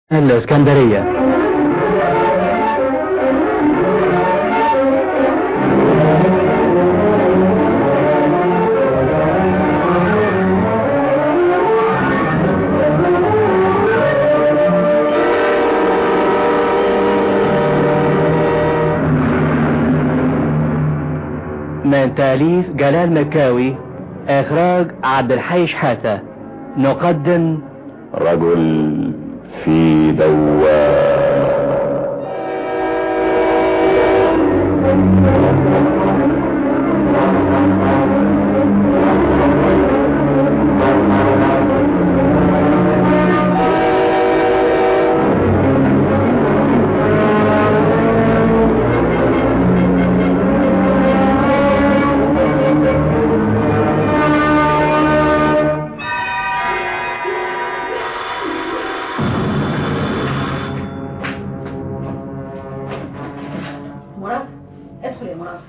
الإسكندرية من تأليف جلال مكاوي إخراج عبد الحي شحاتة نقدم رجل في دوامة مراد ادخل يا مراد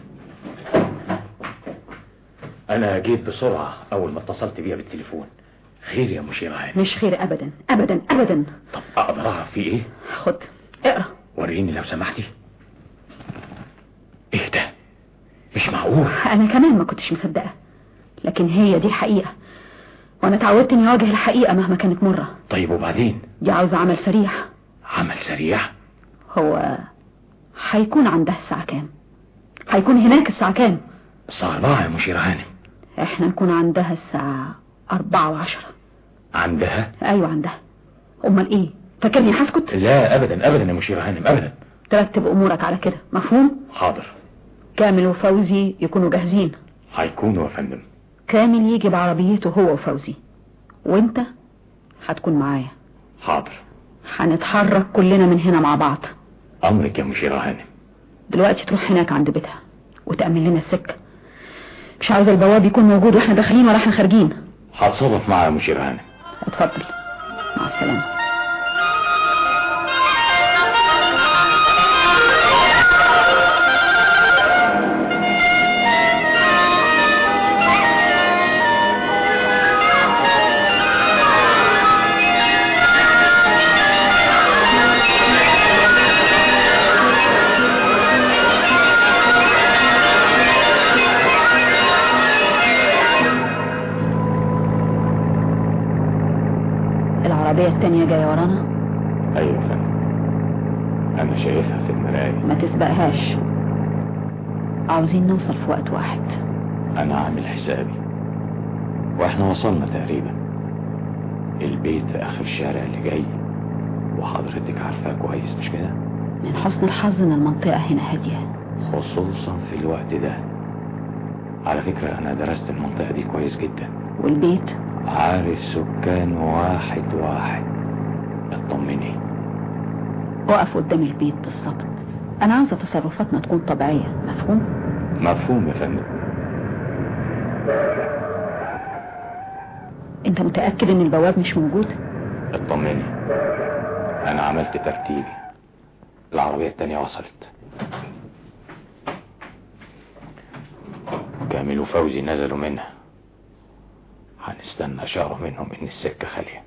انا جيت بسرعة اول ما اتصلت بيها بالتليفون خير يا مشير هاني مش خير ابدا ابدا ابدا طب اقدر اعرف في ايه خد اقرا وريني لو سمحتي ايه ده مش معقول انا كمان ما كنتش مصدقه لكن هي دي حقيقه وانا اتعودت اني اواجه الحقيقه مهما كانت مره طيب وبعدين دي عاوزه عمل سريع عمل سريع هو هيكون عندها الساعه كام هيكون هناك الساعه كام الساعة أربعة يا مشير هانم احنا نكون عندها الساعه أربعة وعشرة عندها ايوه عندها امال ايه فاكرني هسكت لا ابدا ابدا يا مشير هانم ابدا ترتب امورك على كده مفهوم حاضر كامل وفوزي يكونوا جاهزين هيكونوا يا فندم كامل يجي بعربيته هو وفوزي وانت هتكون معايا حاضر هنتحرك كلنا من هنا مع بعض امرك يا مشير هانم دلوقتي تروح هناك عند بيتها وتأمن لنا السكة مش عاوز البواب يكون موجود واحنا داخلين ولا احنا خارجين هتصرف معايا يا مشير هانم اتفضل مع السلامة العربية التانية جاية ورانا ايوه يا فندم انا شايفها في المراية ما تسبقهاش عاوزين نوصل في وقت واحد انا عامل حسابي واحنا وصلنا تقريبا البيت في اخر الشارع اللي جاي وحضرتك عارفاه كويس مش كده من حسن الحظ ان المنطقة هنا هادية خصوصا في الوقت ده على فكرة انا درست المنطقة دي كويس جدا والبيت عارف سكان واحد واحد اطمني وقف قدام البيت بالظبط انا عاوزة تصرفاتنا تكون طبيعية مفهوم مفهوم يا فندم انت متأكد ان البواب مش موجود اطمني انا عملت ترتيبي العربية التانية وصلت كامل وفوزي نزلوا منها هنستنى اشارة منهم ان السكة خالية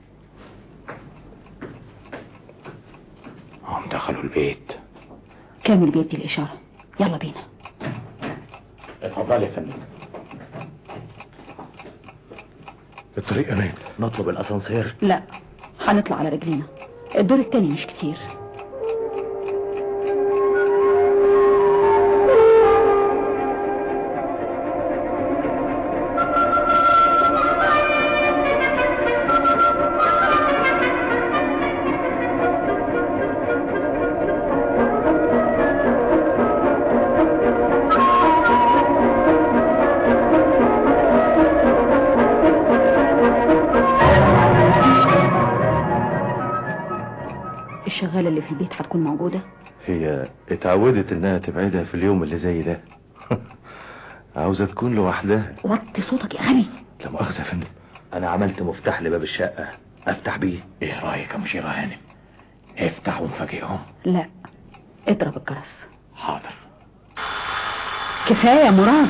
هم دخلوا البيت كامل بيدي الاشارة يلا بينا اتفضل يا فندم الطريق امان نطلب الاسانسير لا هنطلع على رجلينا الدور التاني مش كتير الشغالة اللي في البيت هتكون موجودة هي اتعودت انها تبعدها في اليوم اللي زي ده عاوزة تكون لوحدها وطي صوتك يا غبي لا مؤاخذة يا فندم انا عملت مفتاح لباب الشقة افتح بيه ايه رايك يا مشير هانم افتح ونفاجئهم لا اضرب الجرس حاضر كفاية يا مراد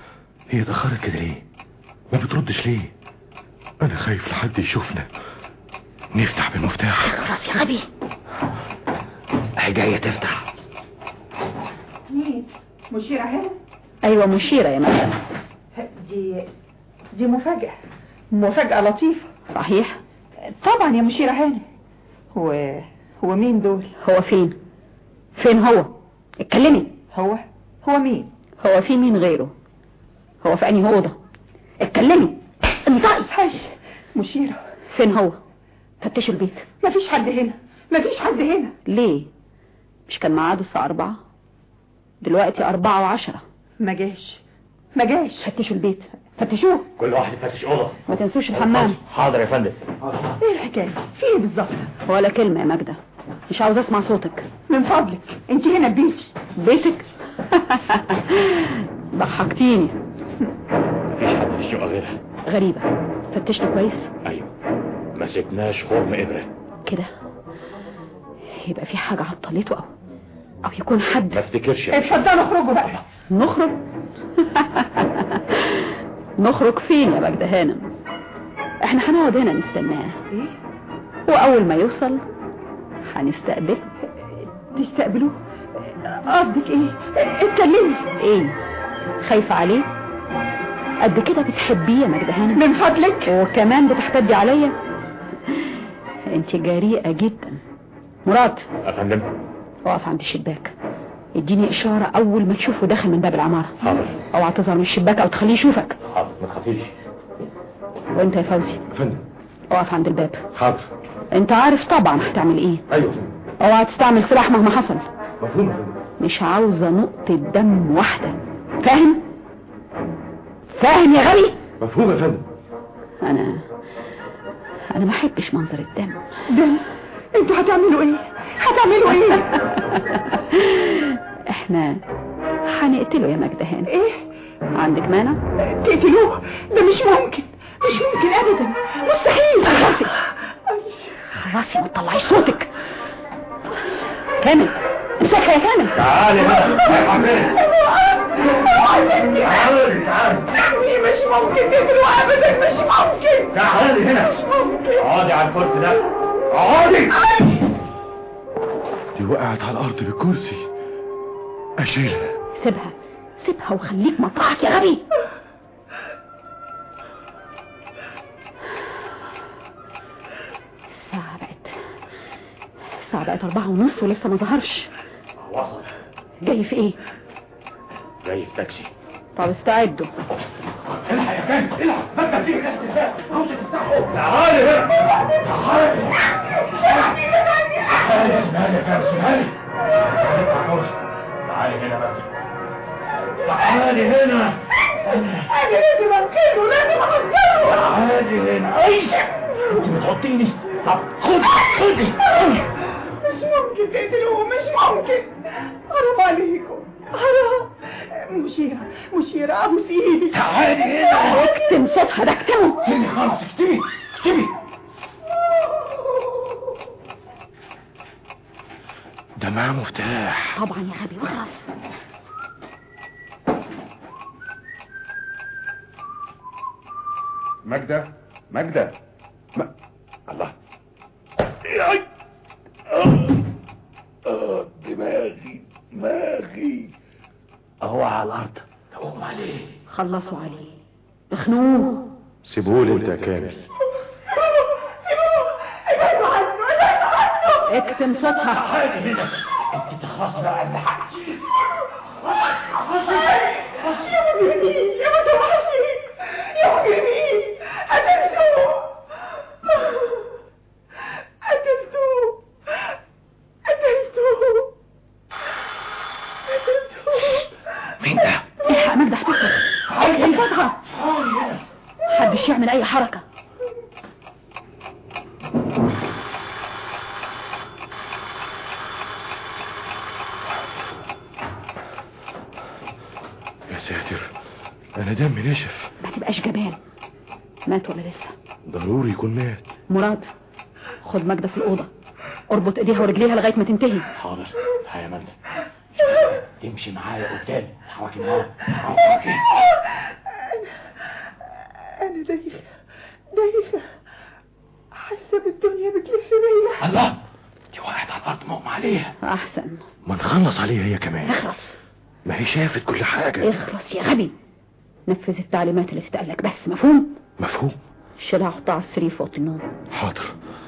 هي اتأخرت كده ليه ما بتردش ليه انا خايف لحد يشوفنا نفتح بالمفتاح خلاص يا غبي هي جاية تفتح مين مشيرة هنا ايوه مشيرة يا مدام دي دي مفاجأة مفاجأة لطيفة صحيح طبعا يا مشيرة هانم هو هو مين دول هو فين فين هو اتكلمي هو هو مين هو في مين غيره هو في انهي اوضه اتكلمي انطقي حش مشيرة فين هو فتشوا البيت مفيش حد هنا مفيش حد هنا ليه مش كان ميعاده الساعه أربعة دلوقتي أربعة وعشرة ما جاش ما جاش فتشوا البيت فتشوه كل واحد يفتش اوضه ما تنسوش الحمام حاضر يا فندم ايه الحكاية في ايه بالظبط ولا كلمة يا ماجدة مش عاوز اسمع صوتك من فضلك انت هنا بيتي بيتك ضحكتيني مفيش حد في الشقه غيرها غريبة فتشت كويس ايوه ما سبناش خرم ابره كده يبقى في حاجة عطلته أو أو يكون حد ما افتكرش يا باشا. اتفضلوا اخرجوا بقى نخرج نخرج فين يا مجد هانم احنا هنقعد هنا نستناه ايه واول ما يوصل هنستقبله تستقبلوه قصدك ايه اتكلمي ايه خايفة عليه قد كده بتحبيه يا مجد هانم من فضلك وكمان بتحتدي عليا انت جريئة جدا مراد يا فندم اقف عند الشباك اديني اشارة اول ما تشوفه داخل من باب العمارة حاضر اوعى تظهر من الشباك او تخليه يشوفك حاضر ما تخافيش وانت يا فوزي يا فندم اقف عند الباب حاضر انت عارف طبعا هتعمل ايه ايوه يا فندم اوعى تستعمل سلاح مهما حصل مفهوم يا فندم مش عاوزة نقطة دم واحدة فاهم فاهم يا غبي مفهوم يا فندم انا انا ما احبش منظر الدم دم انتوا هتعملوا ايه هتعملوا ايه احنا هنقتله يا مجد هانم ايه عندك مانع تقتلوه ده مش ممكن مش ممكن ابدا مستحيل خلاص خلاص ما تطلعيش صوتك كامل امسكها يا كامل تعالي تعالي تعالي مش ممكن تقتلوه ابدا مش ممكن تعالي هنا مش ممكن اقعدي على الكرسي ده اقعدي دي وقعت على الارض بالكرسي اشيلها سيبها سيبها وخليك مطرحك يا غبي الساعة بقت الساعة بقت أربعة ونص ولسه ما ظهرش وصل جاي في ايه جاي في تاكسي طب استعدوا الحق يا فندم الحق ما انت تيجي تحت الباب عاوزة تستحقوا تعالي هنا تعالي تعالي اسمعي يا فندم اسمعي تعالي هنا بس تعالي هنا انا لازم انقذه لازم انقذه تعالي هنا ايش انت بتحطيني طب خدي خدي مش ممكن تقتلوه مش ممكن حرام عليكم حرام مشيرة مشيرة ابوس ايدي تعالي هنا اكتم صوتها ده اكتمه اكتبي خالص اكتبي اكتبي ده معاه مفتاح طبعا يا غبي واخرس ماجدة ماجدة ما... الله دماغي دماغي اهو على الارض تقوم عليه خلصوا عليه اخنوه سيبولي انت يا كامل ابعدوا عنه ابعدوا عنه اكتم صوتها تعالي هنا انت تخلص بقى اللي حقك يا مجرمين يا متوحشين يا مجرمين قتلتوه قتلتوه قتلتوه قتلتوه مين ده؟ الحق مجدة هتفرق اكتم صوتها محدش يعمل اي حركة يا ساتر انا دمي نشف ما تبقاش جبان مات ولا لسه ضروري يكون مات مراد خد ماجدة في الأوضة اربط ايديها ورجليها لغاية ما تنتهي حاضر هيا مجدة تمشي معايا قدام حركي معايا حركي انا دايخة دايخة حاسه بالدنيا بتلف بيا الله دي وقعت على الارض مغمى عليها احسن ما نخلص عليها هي كمان اخلص ما هي شافت كل حاجة اخلص يا غبي نفذ التعليمات اللي تتقالك بس مفهوم مفهوم شيلها حطها على السرير في اوضه النوم حاضر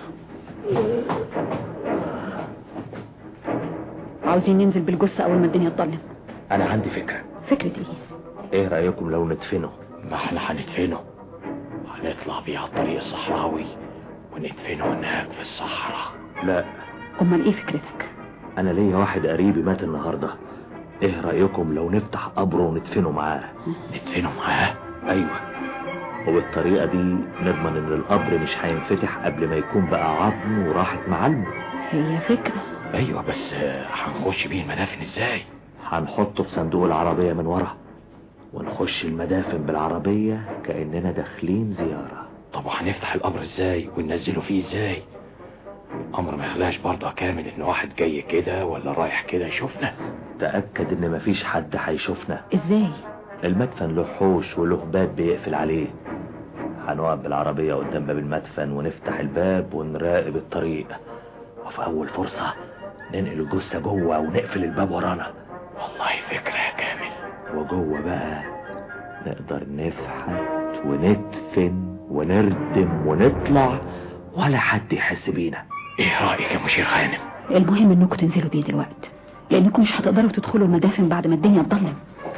عاوزين ننزل بالجثه اول ما الدنيا تضلم انا عندي فكرة فكره ايه ايه رأيكم لو ندفنه ما احنا هندفنه هنطلع بيه على الطريق الصحراوي وندفنه هناك في الصحراء لا امال ايه فكرتك انا ليا واحد قريبي مات النهاردة ايه رأيكم لو نفتح قبره وندفنه معاه ندفنه معاه ايوه وبالطريقة دي نضمن ان القبر مش هينفتح قبل ما يكون بقى عظم وراحة معلمه هي فكره ايوه بس آه، هنخش بيه المدافن ازاي هنحطه في صندوق العربية من ورا ونخش المدافن بالعربية كأننا داخلين زيارة طب وهنفتح القبر ازاي وننزله فيه ازاي امر ما يخلاش برضه كامل ان واحد جاي كده ولا رايح كده يشوفنا تأكد ان مفيش حد هيشوفنا ازاي المدفن له حوش وله باب بيقفل عليه هنقف بالعربية قدام باب المدفن ونفتح الباب ونراقب الطريق وفي أول فرصة ننقل الجثة جوه ونقفل الباب ورانا والله فكرة يا كامل وجوه بقى نقدر نفحت وندفن ونردم ونطلع ولا حد يحس بينا ايه رأيك يا مشير غانم المهم انكم تنزلوا بيه دلوقتي لانكم مش هتقدروا تدخلوا المدافن بعد ما الدنيا تضلم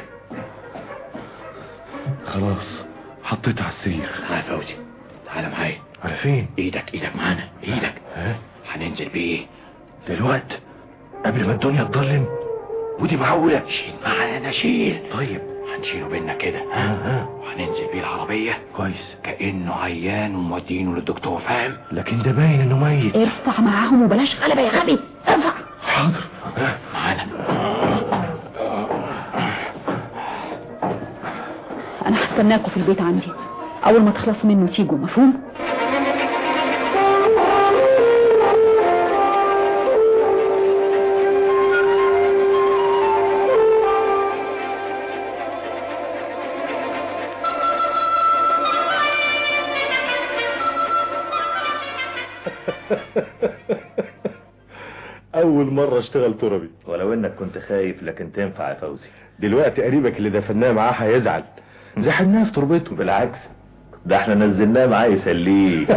خلاص حطيت على السرير تعال يا فوزي تعال معايا على فين ايدك ايدك معانا ايدك ها هننزل بيه دلوقتي قبل ما الدنيا تضلم ودي معقولة شيل معانا شيل طيب هنشيله بينا كده ها ها ها وهننزل بيه العربية كويس كأنه عيان ومودينه للدكتور فاهم لكن ده باين انه ميت ارفع معاهم وبلاش غلبة يا غبي ارفع حاضر معانا انا هستناكم في البيت عندي اول ما تخلصوا منه تيجوا مفهوم أول مرة اشتغل تربي ولو انك كنت خايف لكن تنفع يا فوزي دلوقتي قريبك اللي دفناه معاه هيزعل زحناه في تربته بالعكس ده احنا نزلناه معاه يسليه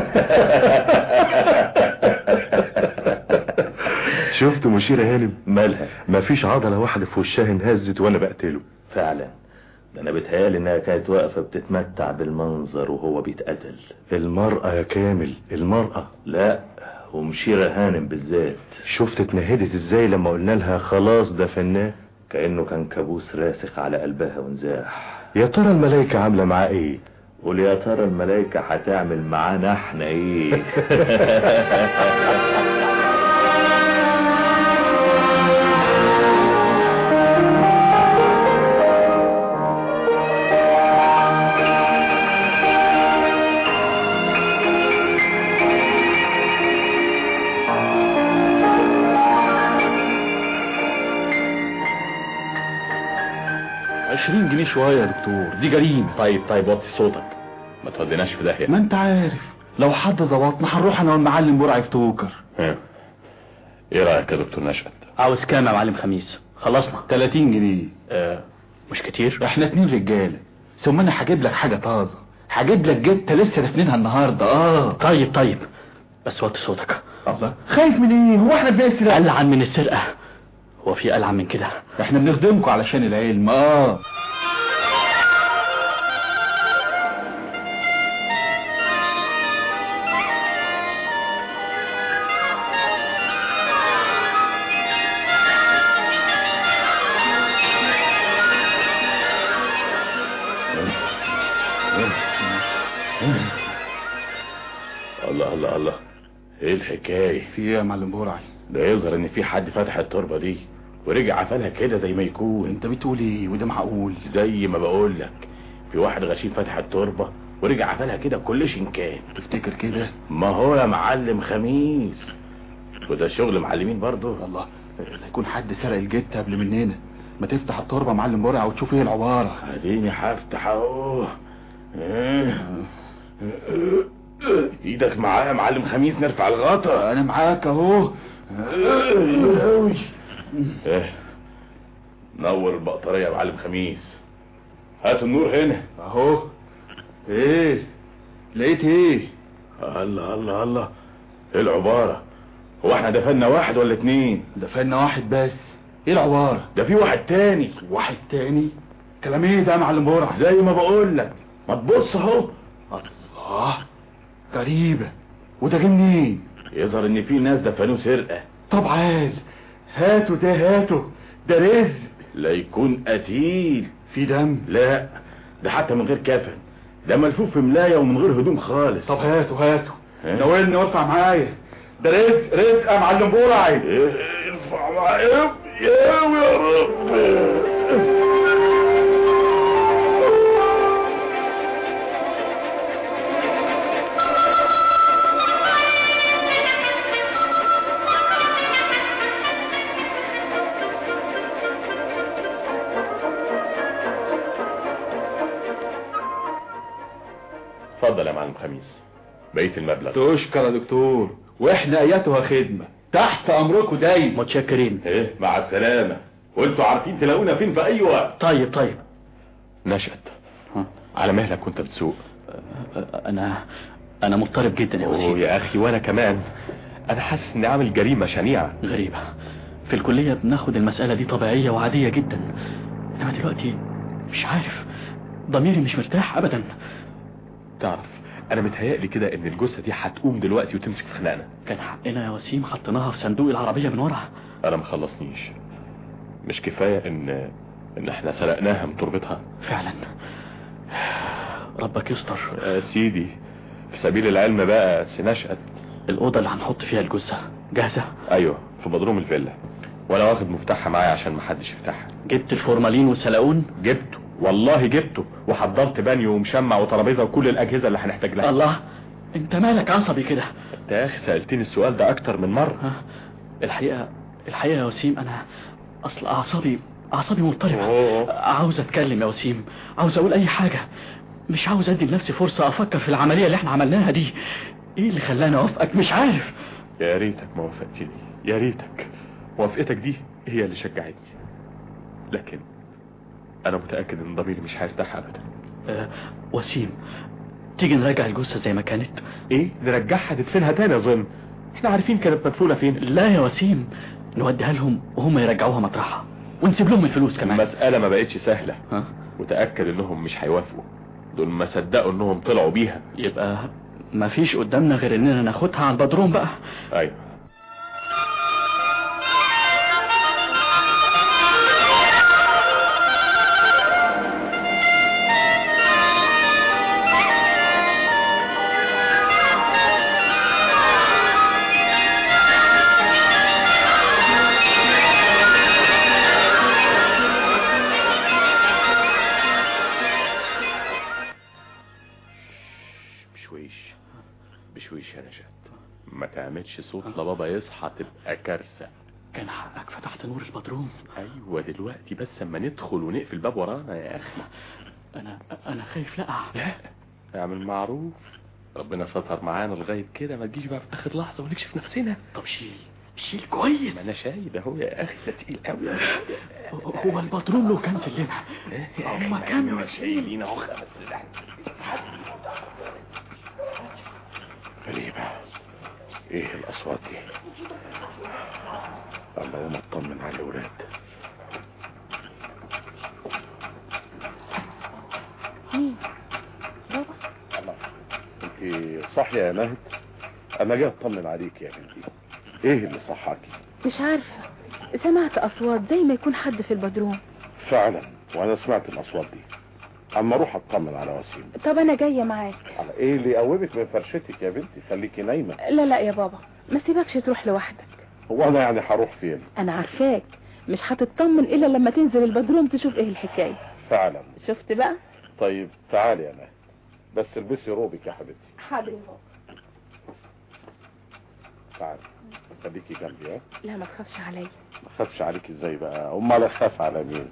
شفت مشيرة هانم مالها مفيش عضلة واحدة في وشها انهزت وانا بقتله فعلا ده انا بتهيالي انها كانت واقفة بتتمتع بالمنظر وهو بيتقتل المرأة يا كامل المرأة لا ومشيرة هانم بالذات شفت اتنهدت ازاي لما قلنا لها خلاص دفناه كأنه كان كابوس راسخ على قلبها ونزاح يا ترى الملايكة عاملة معاه ايه قول يا ترى الملايكة هتعمل معانا احنا ايه عشرين جنيه شوية يا دكتور دي جريمة طيب طيب وطي صوتك ما توديناش في داهية ما انت عارف لو حد ظبطنا هنروح انا والمعلم برعي في توكر ها. ايه رأيك يا دكتور نشأت عاوز كام يا معلم خميس خلصنا 30 جنيه آه مش كتير احنا اتنين رجالة ثم انا هجيب لك حاجة طازة هجيب لك جتة لسه دفنينها النهاردة اه طيب طيب بس وطي صوتك الله خايف من ايه هو احنا بنسرق ألعن من السرقة هو في ألعن من كده احنا بنخدمكم علشان العلم اه الله الله الله ايه الحكاية في ايه يا معلم برعي ده يظهر ان في حد فتح التربة دي ورجع قفلها كده زي ما يكون انت بتقول ايه وده معقول زي ما بقول لك في واحد غشيم فتح التربة ورجع قفلها كده بكل شنكان تفتكر كده ما هو يا معلم خميس وده شغل معلمين برضه الله لا يكون حد سرق الجتة قبل مننا ما تفتح التربة يا معلم برعي وتشوف ايه العبارة اديني هفتح اهو إيه. ايدك معايا يا معلم خميس نرفع الغطا انا معاك اهو ايه نور البطارية يا معلم خميس هات النور هنا اهو ايه لقيت ايه الله الله الله ايه العبارة هو احنا دفنا واحد ولا اتنين دفنا واحد بس ايه العبارة ده في واحد تاني واحد تاني كلام ايه ده يا معلم برع زي ما بقول لك ما تبص اهو اه غريبة وده جه منين يظهر ان في ناس دفنوه سرقة طب عال هاتوا ده هاتوا ده رزق لا يكون قتيل في دم لا ده حتى من غير كفن ده ملفوف في ملاية ومن غير هدوم خالص طب هاتوا هاتوا ها؟ ناولني وارفع معايا ده رزق رزق يا معلم برعي إيه، ارفع معايا يا يا رب اتفضل يا معلم خميس بقية المبلغ تشكر يا دكتور واحنا اياتها خدمة تحت امركم دايما متشكرين ايه مع السلامة وانتوا عارفين تلاقونا فين في اي وقت طيب طيب نشأت ها؟ على مهلك كنت بتسوق انا انا مضطرب جدا يا اوه وسيم يا اخي وانا كمان انا حاسس اني عامل جريمة شنيعة غريبة في الكلية بناخد المسألة دي طبيعية وعادية جدا انما دلوقتي مش عارف ضميري مش مرتاح ابدا تعرف انا متهيألي كده ان الجثة دي هتقوم دلوقتي وتمسك في خناقنا كان حقنا يا وسيم حطيناها في صندوق العربية من ورا انا مخلصنيش مش كفاية ان ان احنا سرقناها من تربتها فعلا ربك يستر يا سيدي في سبيل العلم بقى سنشأت الأوضة اللي هنحط فيها الجثة جاهزة ايوه في بدروم الفيلا وانا واخد مفتاحها معايا عشان محدش يفتحها جبت الفورمالين والسلاقون جبته والله جبته وحضرت بانيو ومشمع وترابيزه وكل الاجهزه اللي هنحتاج لها الله انت مالك عصبي كده انت يا اخي سالتني السؤال ده اكتر من مره ها الحقيقة الحقيقة يا وسيم انا اصل اعصابي اعصابي مضطربة أوه. عاوز اتكلم يا وسيم عاوز اقول اي حاجة مش عاوز ادي لنفسي فرصة افكر في العملية اللي احنا عملناها دي ايه اللي خلاني اوافقك مش عارف يا ريتك ما وافقتني يا ريتك موافقتك دي هي اللي شجعتني لكن انا متاكد ان ضميري مش هيرتاح ابدا أه وسيم تيجي نراجع الجثة زي ما كانت ايه نرجعها تدفنها تاني اظن احنا عارفين كانت مدفونه فين لا يا وسيم نوديها لهم وهم يرجعوها مطرحها ونسيب لهم الفلوس كمان المساله ما بقتش سهله ها متاكد انهم مش هيوافقوا دول ما صدقوا انهم طلعوا بيها يبقى ما فيش قدامنا غير اننا ناخدها على البدروم بقى ايوه بشويش بشويش يا نجاة ما تعملش صوت لبابا يصحى تبقى كارثة كان حقك فتحت نور البدروم ايوه دلوقتي بس اما ندخل ونقفل الباب ورانا يا اخي انا انا خايف لا لا اعمل معروف ربنا ستر معانا لغاية كده ما تجيش بقى في اخر لحظة ونكشف نفسنا طب شيل شيل كويس ما انا شايد اهو يا اخي ده تقيل قوي هو البدروم له كام سلمة هما كام شايلين اهو خمس سلاح غريبة ايه الاصوات دي اللهم اطمن على الولاد انت صاحية يا ناهد انا جاي اطمن عليك يا بنتي ايه اللي صحاكي مش عارفة سمعت أصوات زي ما يكون حد في البدروم فعلا وانا سمعت الاصوات دي اما اروح اطمن على وسيم طب أنا جاية معاك على ايه اللي يقومك من فرشتك يا بنتي خليكي نايمة لا لا يا بابا ما سيبكش تروح لوحدك هو انا يعني هروح فين أنا عارفاك مش هتطمن إلا لما تنزل البدروم تشوف إيه الحكاية فعلا شفت بقى طيب تعالي يا ناهد بس البسي روبك يا حبيبتي حاضر يا بابا تعالي خليكي جنبي ها لا ما تخافش عليا ما خافش عليك ازاي بقى امال اخاف على مين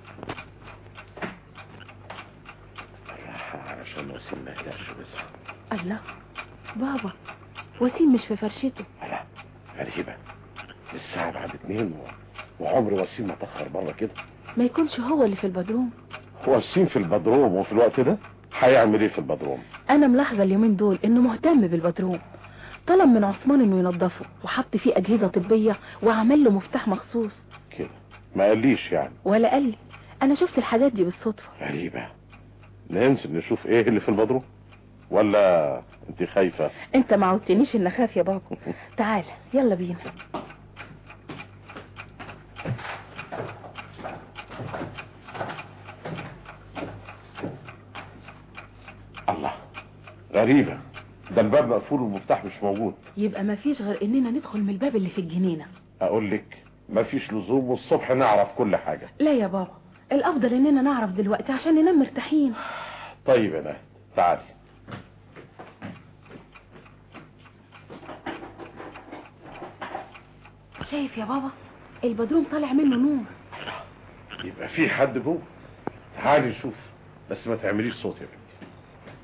علشان وسيم ما يقدرش بس الله بابا وسيم مش في فرشته لا غريبة الساعة بعد اتنين و... وعمر وسيم ما تأخر بره كده ما يكونش هو اللي في البدروم وسيم في البدروم وفي الوقت ده هيعمل ايه في البدروم انا ملاحظه اليومين دول انه مهتم بالبدروم طلب من عثمان انه ينظفه وحط فيه اجهزه طبيه وعمل له مفتاح مخصوص كده ما قاليش يعني ولا قال لي انا شفت الحاجات دي بالصدفه غريبة ننزل نشوف ايه اللي في البدروم ولا انت خايفة انت ما عودتنيش ان اخاف يا بابا تعال يلا بينا الله غريبة ده الباب مقفول والمفتاح مش موجود يبقى ما فيش غير اننا ندخل من الباب اللي في الجنينه اقول لك مفيش لزوم والصبح نعرف كل حاجة لا يا بابا الافضل اننا نعرف دلوقتي عشان ننام مرتاحين طيب يا نهد تعالي شايف يا بابا البدروم طالع منه نور يبقى في حد جوه تعالي نشوف بس ما تعمليش صوت يا بنتي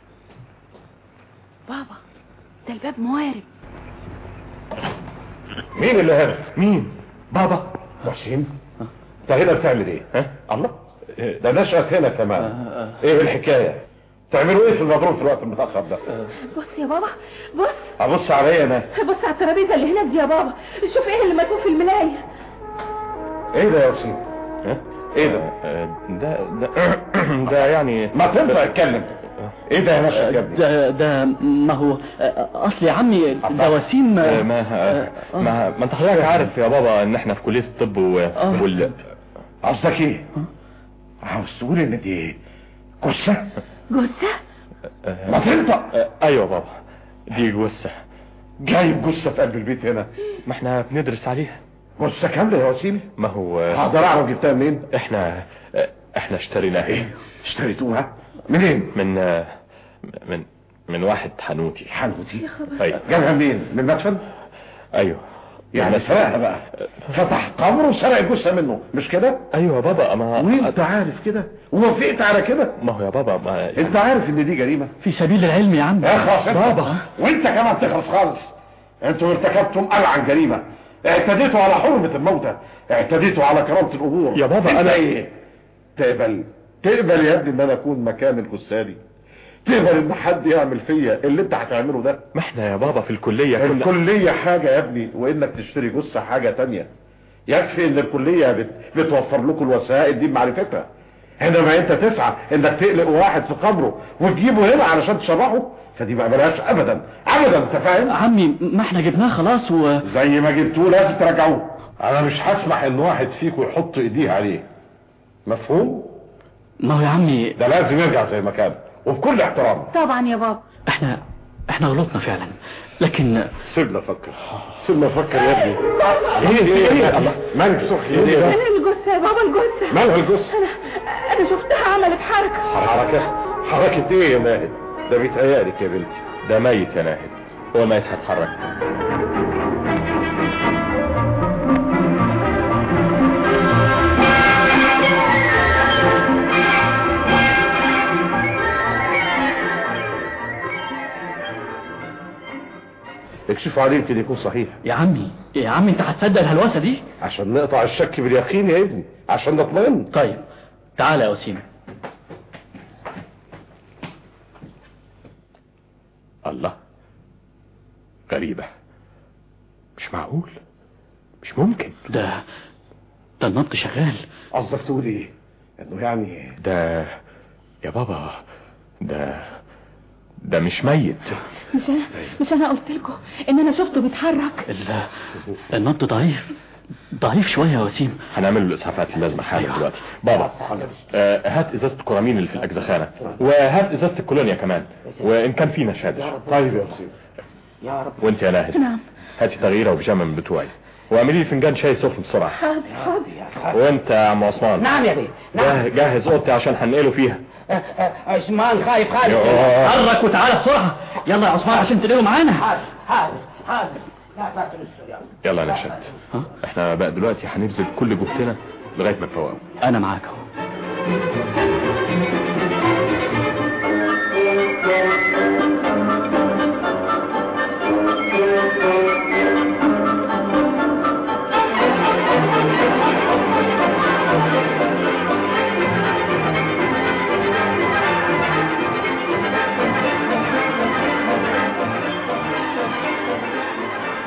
بابا ده الباب موارب مين اللي هنا مين بابا وسيم انت هنا بتعمل ايه ها الله ده نشأت هنا كمان ايه الحكاية تعملوا ايه في المضروب في الوقت المتأخر ده بص يا بابا بص ابص عليا انا بص على الترابيزه اللي هناك دي يا بابا شوف ايه اللي مكتوب في الملايه ايه ده يا وسيم ها ايه ده ده ده ده يعني ما تنفع اتكلم ايه ده يا نشأت يا ابني ده ده ما هو اصل يا عمي ده وسيم ما ما ما, ما انت حضرتك عارف يا بابا ان احنا في كليه الطب و... وال قصدك ايه عاوز تقول ان دي جثة جثه ما تنطق ايوه يا بابا دي جثه جايب جثة في قلب البيت هنا ما احنا بندرس عليها جثة كاملة يا وسيم ما هو هقدر اعرف جبتها منين احنا احنا اشتريناها ايه اشتريتوها منين من من من واحد حنوتي حنوتي ايوه جابها منين من المدفن ايوه يعني سرقها بقى فتح قبر وسرق الجثة منه مش كده ايوه يا بابا ما وانت عارف كده ووافقت على كده ما هو يا بابا ما انت عارف ان دي جريمة في سبيل العلم يا عم اخلص انت بابا وانت كمان تخلص خالص انتوا ارتكبتم ألعن جريمة اعتديتوا على حرمة الموتى اعتديتوا على كرامة الامور يا بابا انت انا ايه تقبل تقبل يا ابني ان انا اكون مكان الجثالي تقبل ان حد يعمل فيا اللي انت هتعمله ده ما احنا يا بابا في الكليه كنا الكلية حاجة يا ابني وانك تشتري جثة حاجة تانية يكفي ان الكلية بت... بتوفر لكم الوسائل دي بمعرفتها حينما انت تسعى انك تقلق واحد في قبره وتجيبه هنا علشان تشرحه فدي ما بلاش ابدا ابدا انت فاهم عمي ما احنا جبناه خلاص و زي ما جبتوه لازم ترجعوه انا مش هسمح ان واحد فيكم يحط ايديه عليه مفهوم ما هو يا عمي ده لازم يرجع زي ما كان وبكل احترام طبعا يا بابا احنا احنا غلطنا فعلا لكن سيبنا افكر سيبنا افكر يا ابني ايه ايه ايه الله مالك صحي ايه ده الجثه يا بابا الجثه مالها الجثة انا انا شفتها عملت حركه حركة حركة ايه يا ناهد ده بيتهيألك يا بنتي ده ميت يا ناهد هو ميت هيتحرك اكشفوا عليه يمكن يكون صحيح يا عمي يا عمي انت هتصدق الهلوسه دي عشان نقطع الشك باليقين يا ابني عشان نطمئن طيب تعالى يا وسيم الله غريبة مش معقول مش ممكن ده ده النبض شغال قصدك تقول ايه انه يعني ده يا بابا ده ده مش ميت مش انا مش انا قلت لكم ان انا شفته بيتحرك ال- النبض ضعيف ضعيف شويه يا وسيم هنعمل له الاسعافات اللازمه حالا دلوقتي بابا آه هات ازازه الكورامين اللي في الاجزخانه وهات ازازه الكولونيا كمان وان كان في نشادر طيب يا وسيم وانت يا ناهد نعم هاتي تغييره وبيجامه من بتوعي واعملي لي فنجان شاي سخن بسرعه حاضر حاضر وانت يا عم عثمان نعم يا بيه نعم جه- جهز اوضتي عشان هنقله فيها آه، آه، عثمان خايف خايف يوه. حرك وتعالى بسرعه يلا يا عثمان عشان تلاقيه معانا حاضر حاضر حاضر لا لا تنسوا يلا يلا يا نشاد ها؟ احنا بقى دلوقتي هنبذل كل جهدنا لغايه ما نفوقه انا معاك اهو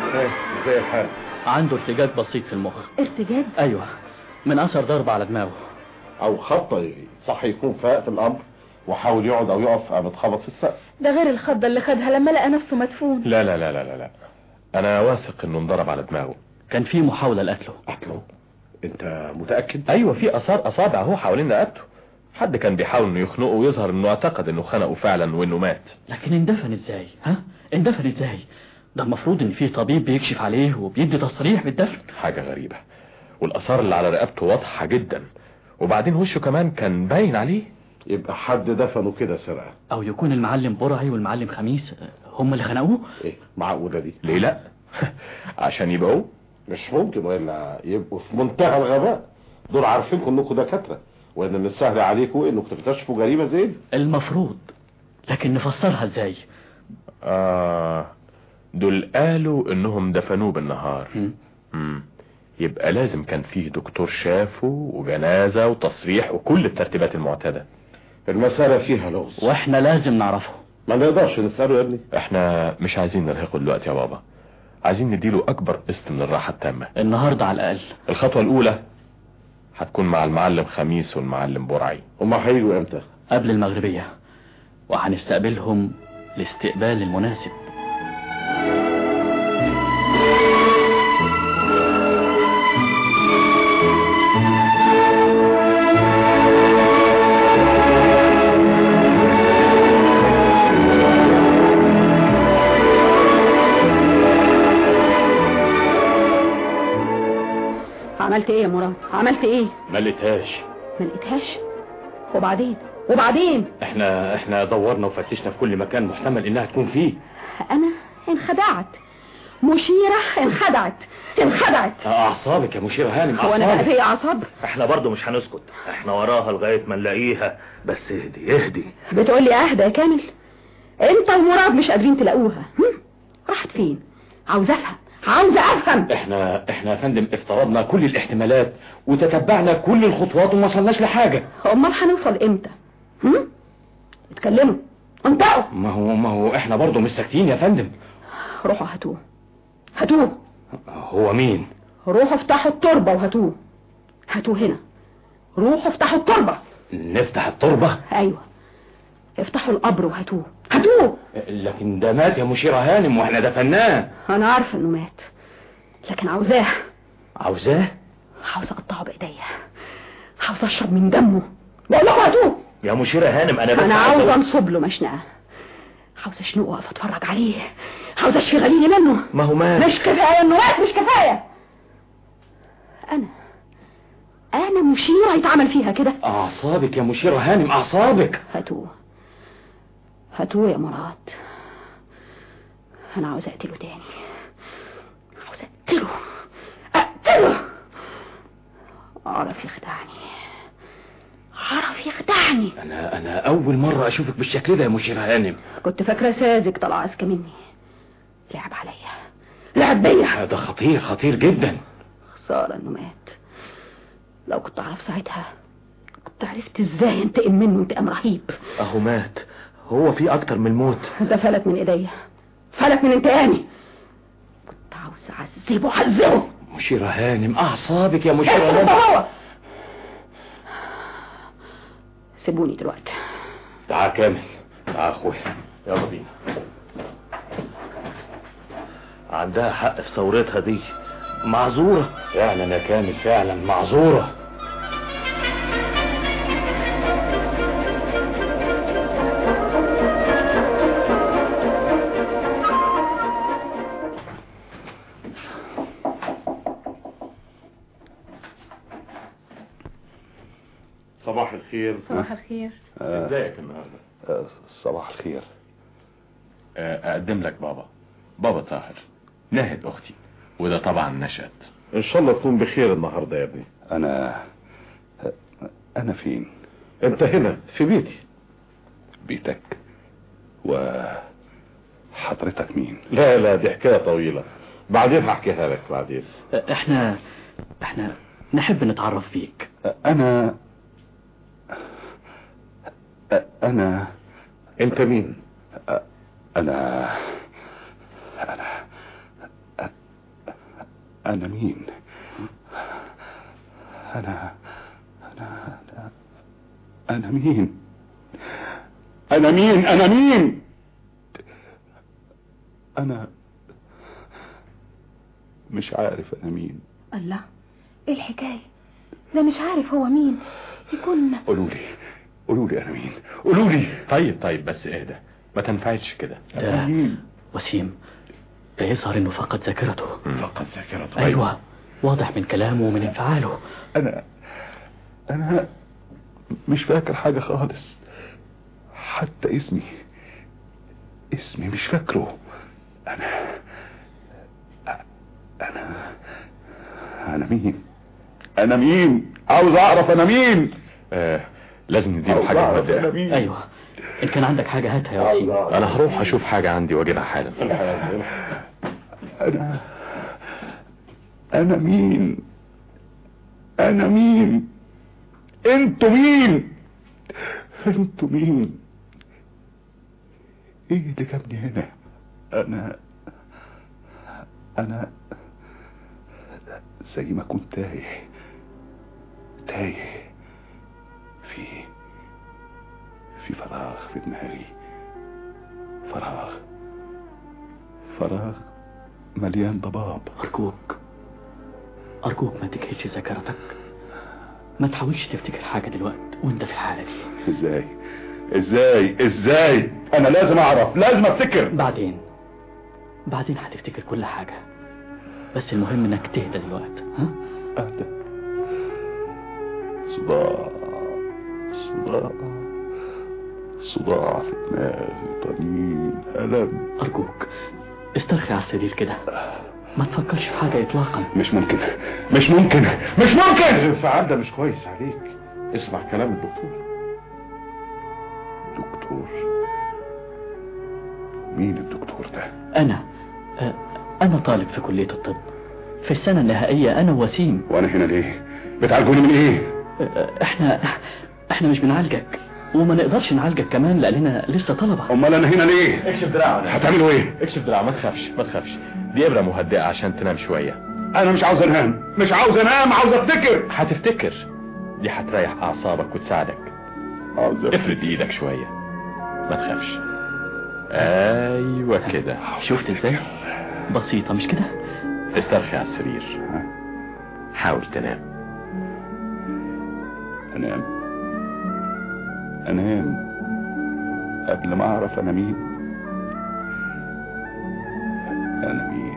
ايه زي الحال عنده ارتجاج بسيط في المخ ارتجاج ايوه من اثر ضرب على دماغه او خطه صح يكون فاق في الامر وحاول يقعد او يقف قام اتخبط في السقف ده غير الخضة اللي خدها لما لقى نفسه مدفون لا لا لا لا لا لا انا واثق انه انضرب على دماغه كان في محاولة لقتله قتله انت متاكد ايوه في اثار اصابع اهو حوالين رقبته حد كان بيحاول انه يخنقه ويظهر انه اعتقد انه خنقه فعلا وانه مات لكن اندفن ازاي ها اندفن ازاي ده المفروض ان في طبيب بيكشف عليه وبيدي تصريح بالدفن حاجة غريبة والاثار اللي على رقبته واضحة جدا وبعدين وشه كمان كان باين عليه يبقى حد دفنه كده سرقه او يكون المعلم برعي والمعلم خميس هم اللي خنقوه ايه معقوله دي ليه لا عشان يبقوا مش ممكن والا يبقوا في منتهى الغباء دول عارفينكم انكم دكاتره وان من السهل عليكم انكم تكتشفوا جريمه زي دي المفروض لكن نفسرها ازاي آه دول قالوا انهم دفنوه بالنهار هم؟ مم. يبقى لازم كان فيه دكتور شافه وجنازة وتصريح وكل الترتيبات المعتادة المساله فيها لغز واحنا لازم نعرفه ما نقدرش نساله يا ابني احنا مش عايزين نرهقه دلوقتي يا بابا عايزين نديله اكبر قسط من الراحة التامة النهاردة على الاقل الخطوة الاولى هتكون مع المعلم خميس والمعلم برعي هما هيجوا امتى قبل المغربية وهنستقبلهم الاستقبال المناسب عملت ايه يا مراد عملت ايه ما لقيتهاش ما لقيتهاش وبعدين وبعدين احنا احنا دورنا وفتشنا في كل مكان محتمل انها تكون فيه انا انخدعت مشيرة انخدعت انخدعت اعصابك يا مشير هانم هو انا بقى اعصابك في اعصاب احنا برضو مش هنسكت احنا وراها لغاية ما نلاقيها بس اهدي اهدي بتقول لي اهدى يا كامل انت ومراد مش قادرين تلاقوها هم؟ راحت فين عاوزة افهم عاوزة افهم احنا احنا يا فندم افترضنا كل الاحتمالات وتتبعنا كل الخطوات وما وصلناش لحاجة امال هنوصل امتى هم؟ اتكلموا انطقوا ما هو ما هو احنا برضه مش ساكتين يا فندم روحوا هاتوه هاتوه هو مين روحوا افتحوا التربة وهاتوه هاتوه هنا روحوا افتحوا التربة نفتح التربة ايوه افتحوا القبر وهاتوه هاتوه لكن ده مات يا مشير هانم واحنا دفناه انا عارفه انه مات لكن عاوزاه عاوزاه عاوزه اقطعه بايديا عاوزه اشرب من دمه بقول لكم هاتوه يا مشيرة هانم انا بس انا عايز عاوزه أقول- انصب له مشنقه عاوزه اشنقه واقف اتفرج عليه عاوزه اشفي غليلي منه ما هو مات مش كفايه انه مات مش كفايه انا انا مشيره يتعمل فيها كده اعصابك يا مشير هانم اعصابك هاتوه هاتوه يا مراد انا عاوز اقتله تاني عاوز اقتله اقتله عرف يخدعني عرف يخدعني انا انا اول مرة اشوفك بالشكل ده يا مشير هانم كنت فاكره ساذج طلع اذكى مني لعب عليا لعب بيا هذا خطير خطير جدا خساره انه مات لو كنت اعرف ساعتها كنت عرفت ازاي انتقم منه انتقام رهيب اهو مات هو في اكتر من الموت ده فلت من ايديا فلت من انتقامي كنت عاوز اعذبه اعذبه مشير هانم اعصابك يا مشير اسكت هانم هو سيبوني دلوقتي تعال كامل تعال اخويا يلا بينا عندها حق في ثورتها دي معذورة فعلا يا كامل فعلا معذورة صباح الخير صباح الخير ازيك النهاردة آه، صباح الخير آه، اقدم لك بابا بابا طاهر ناهد اختي وده طبعا نشأت ان شاء الله تكون بخير النهارده يا ابني انا انا فين انت هنا في بيتي بيتك وحضرتك مين لا لا دي حكايه طويله بعدين هحكيها لك بعدين احنا احنا نحب نتعرف بيك انا انا انت مين انا انا انا مين انا انا انا انا مين انا مين انا مين انا مش عارف انا مين الله ايه الحكاية ده مش عارف هو مين يكون قولوا لي قولوا لي انا مين قولوا لي طيب طيب بس اهدى ما تنفعلش كده ده مين وسيم ده يظهر انه فقد ذاكرته فقد ذاكرته ايوه واضح من كلامه ومن انفعاله انا انا مش فاكر حاجة خالص حتى اسمي اسمي مش فاكره انا انا انا مين انا مين عاوز اعرف انا مين آه لازم نديله عاوز حاجة اعرف انا مهدئة مين ايوه ان كان عندك حاجة هاتها يا وسيم انا هروح اشوف حاجة عندي واجيبها حالا انا انا مين انا مين انتوا مين انتوا مين ايه اللي جابني هنا انا انا زي ما كنت تايه تايه في في فراغ في دماغي فراغ فراغ مليان ضباب ارجوك ارجوك ما تجهدش ذاكرتك ما تحاولش تفتكر حاجة دلوقتي وانت في الحالة دي ازاي ازاي ازاي انا لازم اعرف لازم افتكر بعدين بعدين هتفتكر كل حاجة بس المهم انك تهدى دلوقتي ها اهدى صداع صداع صداع في دماغي طنين ألم ارجوك استرخي على السرير كده ما تفكرش في حاجة اطلاقا مش ممكن مش ممكن مش ممكن الانفعال ده مش كويس عليك اسمع كلام الدكتور دكتور مين الدكتور ده انا آه، انا طالب في كلية الطب في السنة النهائية انا وسيم وانا هنا ليه بتعالجوني من ايه آه، احنا احنا مش بنعالجك وما نقدرش نعالجك كمان لاننا لسه طلبة امال انا هنا ليه اكشف دراعك هتعملوا ايه اكشف دراعك ما تخافش ما تخافش دي ابرة مهدئة عشان تنام شوية انا مش عاوز انام مش عاوز انام عاوز افتكر هتفتكر دي هتريح اعصابك وتساعدك عاوز أفتكر. افرد ايدك شوية ما تخافش ايوه كده شفت ازاي بسيطة مش كده استرخي على السرير حاول تنام انام انام قبل ما اعرف انا مين انا مين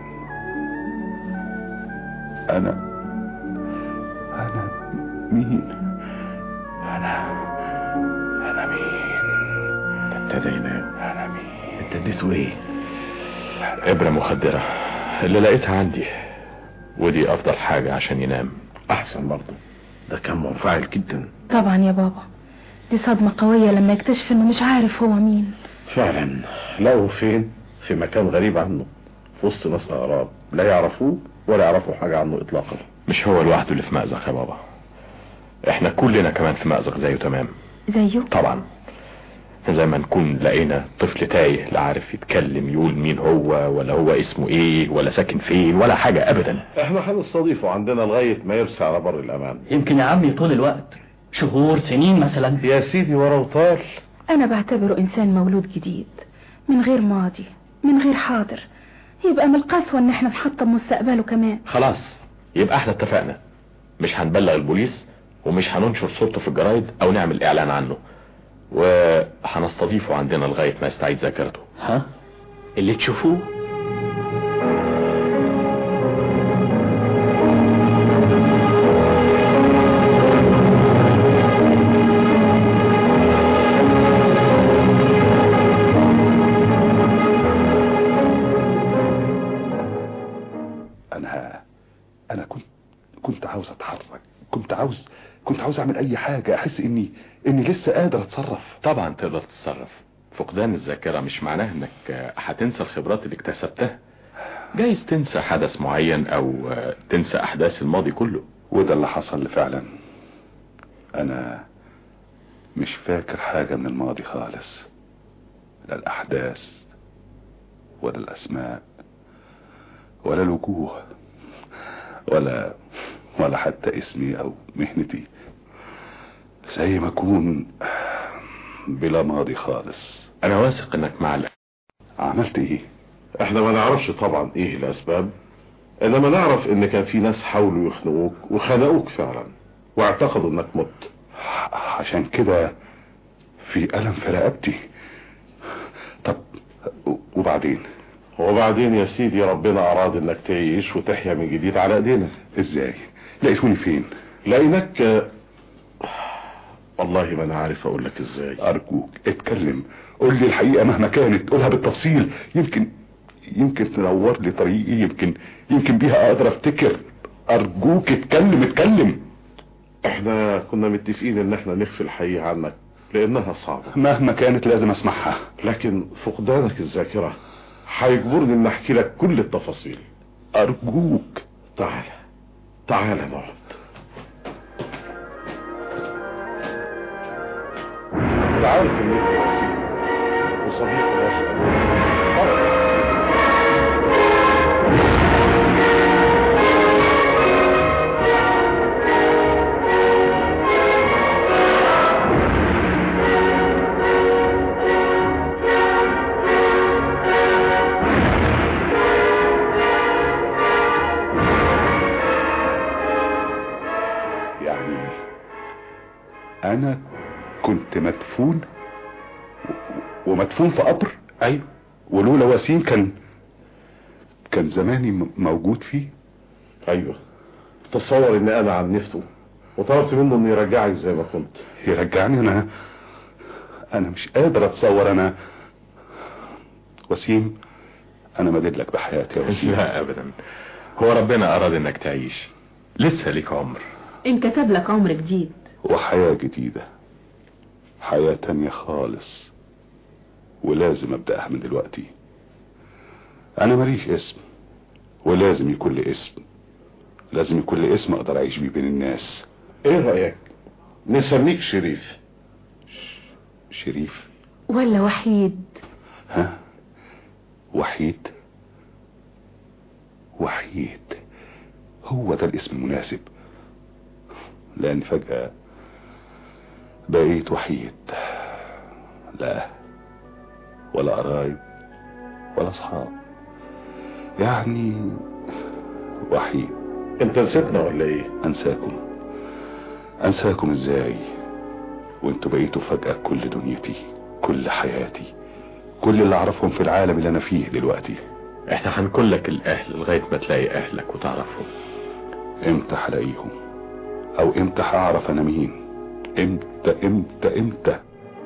انا انا مين انا انا مين ابتدى ينام انا مين انت اديته ايه ابرة مخدرة اللي لقيتها عندي ودي افضل حاجة عشان ينام احسن برضه ده كان منفعل جدا طبعا يا بابا دي صدمة قوية لما يكتشف انه مش عارف هو مين فعلا لقوا فين في مكان غريب عنه في وسط ناس اغراب لا يعرفوه ولا يعرفوا حاجة عنه اطلاقا مش هو لوحده اللي في مأزق يا بابا احنا كلنا كمان في مأزق زيه تمام زيه طبعا زي ما نكون لقينا طفل تايه لا عارف يتكلم يقول مين هو ولا هو اسمه ايه ولا ساكن فين ولا حاجة ابدا احنا هنستضيفه عندنا لغاية ما يرسى على بر الامان يمكن يا عمي طول الوقت شهور سنين مثلا يا سيدي ورا وطال انا بعتبره انسان مولود جديد من غير ماضي من غير حاضر يبقى من القسوة ان احنا نحطم مستقبله كمان خلاص يبقى احنا اتفقنا مش هنبلغ البوليس ومش هننشر صورته في الجرايد او نعمل اعلان عنه وهنستضيفه عندنا لغاية ما يستعيد ذاكرته ها اللي تشوفوه انا انا كنت كنت عاوز اتحرك كنت عاوز كنت عاوز اعمل اي حاجة احس اني اني لسه قادر اتصرف طبعا تقدر تتصرف فقدان الذاكرة مش معناه انك هتنسى الخبرات اللي اكتسبتها جايز تنسى حدث معين او تنسى احداث الماضي كله وده اللي حصل لي فعلا انا مش فاكر حاجة من الماضي خالص لا الاحداث ولا الاسماء ولا الوجوه ولا ولا حتى اسمي او مهنتي زي ما اكون بلا ماضي خالص انا واثق انك مع الأهل. عملت ايه احنا ما نعرفش طبعا ايه الاسباب انما نعرف ان كان في ناس حاولوا يخنقوك وخنقوك فعلا واعتقدوا انك مت عشان كده في ألم في رقبتي طب وبعدين وبعدين يا سيدي ربنا اراد انك تعيش وتحيا من جديد على ايدينا ازاي لقيتوني فين لقيناك والله ما انا عارف اقول لك ازاي ارجوك اتكلم قول لي الحقيقة مهما كانت قولها بالتفصيل يمكن يمكن تنور لي طريقي يمكن يمكن بيها اقدر افتكر ارجوك اتكلم اتكلم احنا كنا متفقين ان احنا نخفي الحقيقة عنك لانها صعبة مهما كانت لازم اسمعها لكن فقدانك الذاكرة هيجبرني ان احكي لك كل التفاصيل ارجوك تعال تعال نقعد انت عارف ان انت وسيم وصديق راشد يعني انا كنت مدفون و- ومدفون في قبر ايوه ولولا وسيم كان كان زماني م- موجود فيه ايوه تصور ان انا عنفته وطلبت منه انه يرجعك زي ما كنت يرجعني انا انا مش قادر اتصور انا وسيم انا مدد لك بحياتي يا وسيم لا ابدا هو ربنا اراد انك تعيش لسه ليك عمر ان كتب لك عمر جديد وحياة جديدة حياة تانية خالص ولازم ابدأها من دلوقتي انا ماليش اسم ولازم يكون لي اسم لازم يكون لي اسم اقدر اعيش بيه بين الناس ايه رأيك نسميك شريف شريف ولا وحيد ها وحيد وحيد هو ده الاسم المناسب لان فجأة بقيت وحيد لا ولا قرايب ولا اصحاب يعني وحيد انت نسيتنا ولا ايه انساكم انساكم ازاي وانتوا بقيتوا فجأة كل دنيتي كل حياتي كل اللي اعرفهم في العالم اللي انا فيه دلوقتي احنا هنكون لك الاهل لغاية ما تلاقي اهلك وتعرفهم امتى هلاقيهم او امتى هعرف انا مين امتى امتى امتى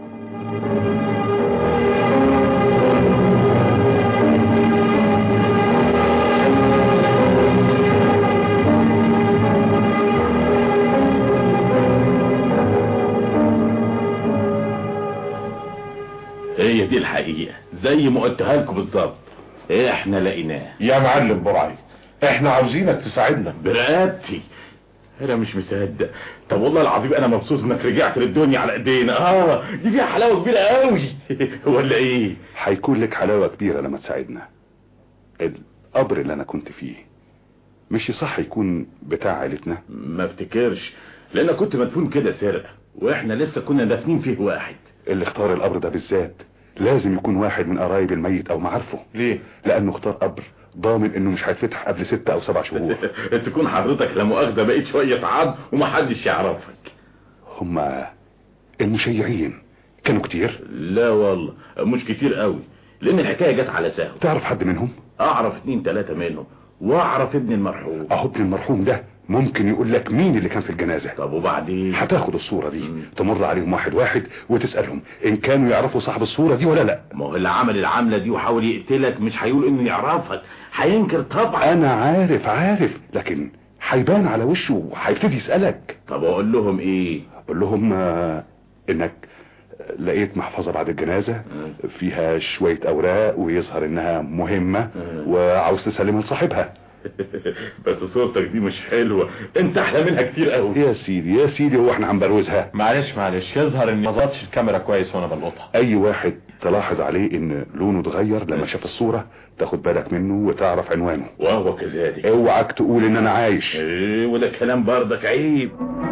هي دي الحقيقة زي ما قلتها لكم بالظبط احنا لقيناه يا معلم برعي احنا عاوزينك تساعدنا برقبتي انا مش مصدق طب والله العظيم انا مبسوط انك رجعت للدنيا على ايدينا اه دي فيها حلاوه كبيره قوي ولا ايه هيكون لك حلاوة كبيرة لما تساعدنا القبر اللي انا كنت فيه مش صح يكون بتاع عيلتنا ما افتكرش لان كنت مدفون كده سرقه واحنا لسه كنا دافنين فيه واحد اللي اختار القبر ده بالذات لازم يكون واحد من قرايب الميت او معارفه ليه لانه اختار قبر ضامن انه مش هيتفتح قبل ستة او سبع شهور تكون حضرتك لا مؤاخذه بقيت شويه عض ومحدش يعرفك هما المشيعين كانوا كتير لا والله مش كتير قوي لان الحكايه جت على سهو تعرف حد منهم اعرف اتنين تلاتة منهم واعرف ابن المرحوم اهو ابن المرحوم ده ممكن يقول لك مين اللي كان في الجنازة طب وبعدين هتاخد الصورة دي تمر عليهم واحد واحد وتسألهم ان كانوا يعرفوا صاحب الصورة دي ولا لا ما هو اللي عمل العملة دي وحاول يقتلك مش هيقول انه يعرفك هينكر طبعا انا عارف عارف لكن هيبان على وشه وهيبتدي يسألك طب اقول لهم ايه قول لهم آه، انك لقيت محفظة بعد الجنازة فيها شوية اوراق ويظهر انها مهمة وعاوز تسلمها لصاحبها بس صورتك دي مش حلوة انت احلى منها كتير قوي يا سيدي يا سيدي هو احنا هنبروزها معلش معلش يظهر اني ما ظبطتش الكاميرا كويس وانا بلقطها اي واحد تلاحظ عليه ان لونه اتغير لما شاف الصورة تاخد بالك منه وتعرف عنوانه وهو كذلك اوعك تقول ان انا عايش ايه وده كلام برضك عيب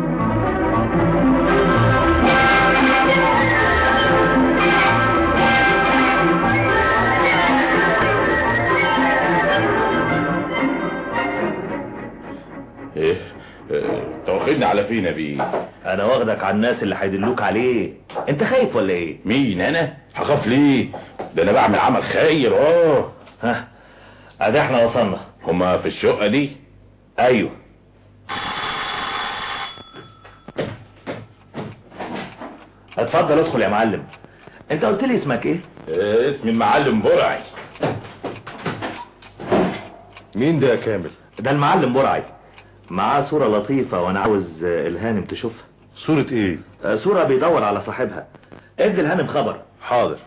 ايه إيه، انت واخدني على فين يا بيه انا واخدك على الناس اللي هيدلوك عليه انت خايف ولا ايه مين انا هخاف ليه ده انا بعمل عمل خير اه ها ادي احنا وصلنا هما في الشقة دي ايوه اتفضل ادخل يا معلم انت قلت لي اسمك ايه إيه، اسمي المعلم برعي مين ده يا كامل ده المعلم برعي معاه صورة لطيفة وانا عاوز آه، الهانم تشوفها صورة ايه آه، صورة بيدور على صاحبها ادي الهانم خبر حاضر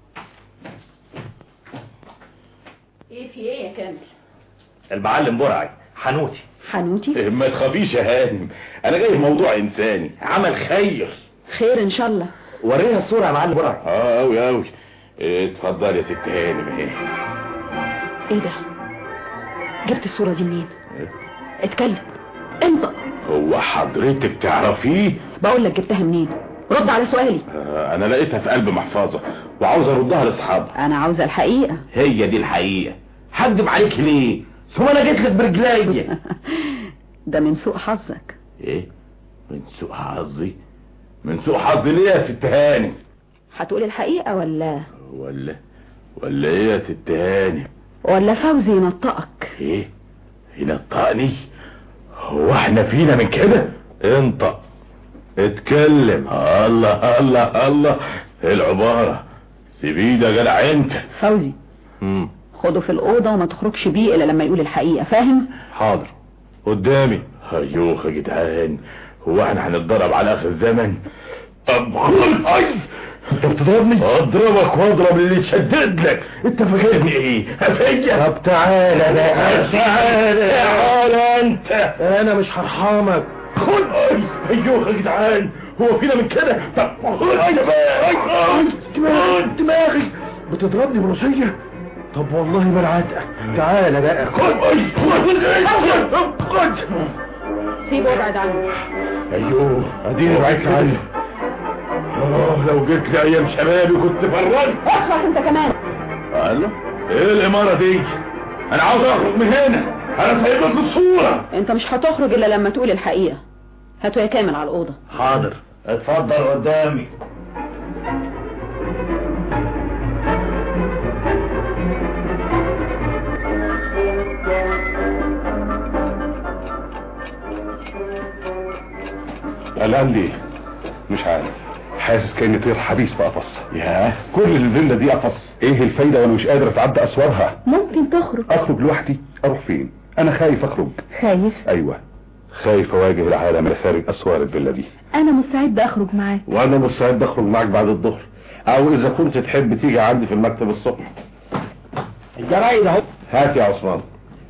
ايه في ايه يا كامل المعلم برعي حنوتي حنوتي إيه، ما تخافيش يا هانم انا جاي في موضوع انساني عمل خير خير ان شاء الله وريها الصورة يا معلم برعي اه اوي اوي إيه، اتفضل يا ست هانم اهي ايه ده جبت الصورة دي منين اتكلم انطق هو حضرتك تعرفيه بقول لك جبتها منين رد على سؤالي آه، انا لقيتها في قلب محفظة وعاوز اردها لاصحابي انا عاوزة الحقيقة هي دي الحقيقة هكدب عليك ليه ثم انا جيت لك برجلي ده من سوء حظك ايه من سوء حظي من سوء حظي ليه يا ست هانم هتقول الحقيقة ولا ولا ولا ايه يا ست هانم ولا فوزي ينطقك ايه ينطقني هو احنا فينا من كده انطق اتكلم الله الله الله ايه العبارة سيبيه ده جدع انت فوزي مم. خده في الأوضة وما تخرجش بيه إلا لما يقول الحقيقة فاهم حاضر قدامي ايوه يا جدعان هو احنا هنتضرب على اخر الزمن طب خد اي انت بتضربني اضربك واضرب اللي يتشدد لك انت فاكرني ايه هفجر طب تعالى بقى تعالى تعالى انت انا مش هرحمك خد اي ايوه يا جدعان هو فينا من كده طب خد دماغي دماغي بتضربني بروسية طب والله ما العتقة تعالى بقى خد اي خد خد سيبه وابعد عنه ايوه اديني بعدت عنه اه لو جيت لي ايام شبابي كنت فران اخلص انت كمان قال له ايه الامارة دي انا عاوز اخرج من هنا انا سايب لك الصورة انت مش هتخرج إلا لما تقول الحقيقة هاتوا يا كامل على الأوضة حاضر اتفضل قدامي قلقان ليه مش عارف حاسس كأني طير حبيس في قفص ياه كل الفيلا دي قفص ايه الفايدة وانا مش قادر اتعدى اسوارها ممكن تخرج اخرج لوحدي اروح فين انا خايف اخرج خايف ايوه خايف اواجه العالم اللي خارج اسوار الفيلا دي انا مستعد اخرج معاك وانا مستعد اخرج معاك بعد الظهر او اذا كنت تحب تيجي عندي في المكتب الصبح الجرايد اهو هات يا عثمان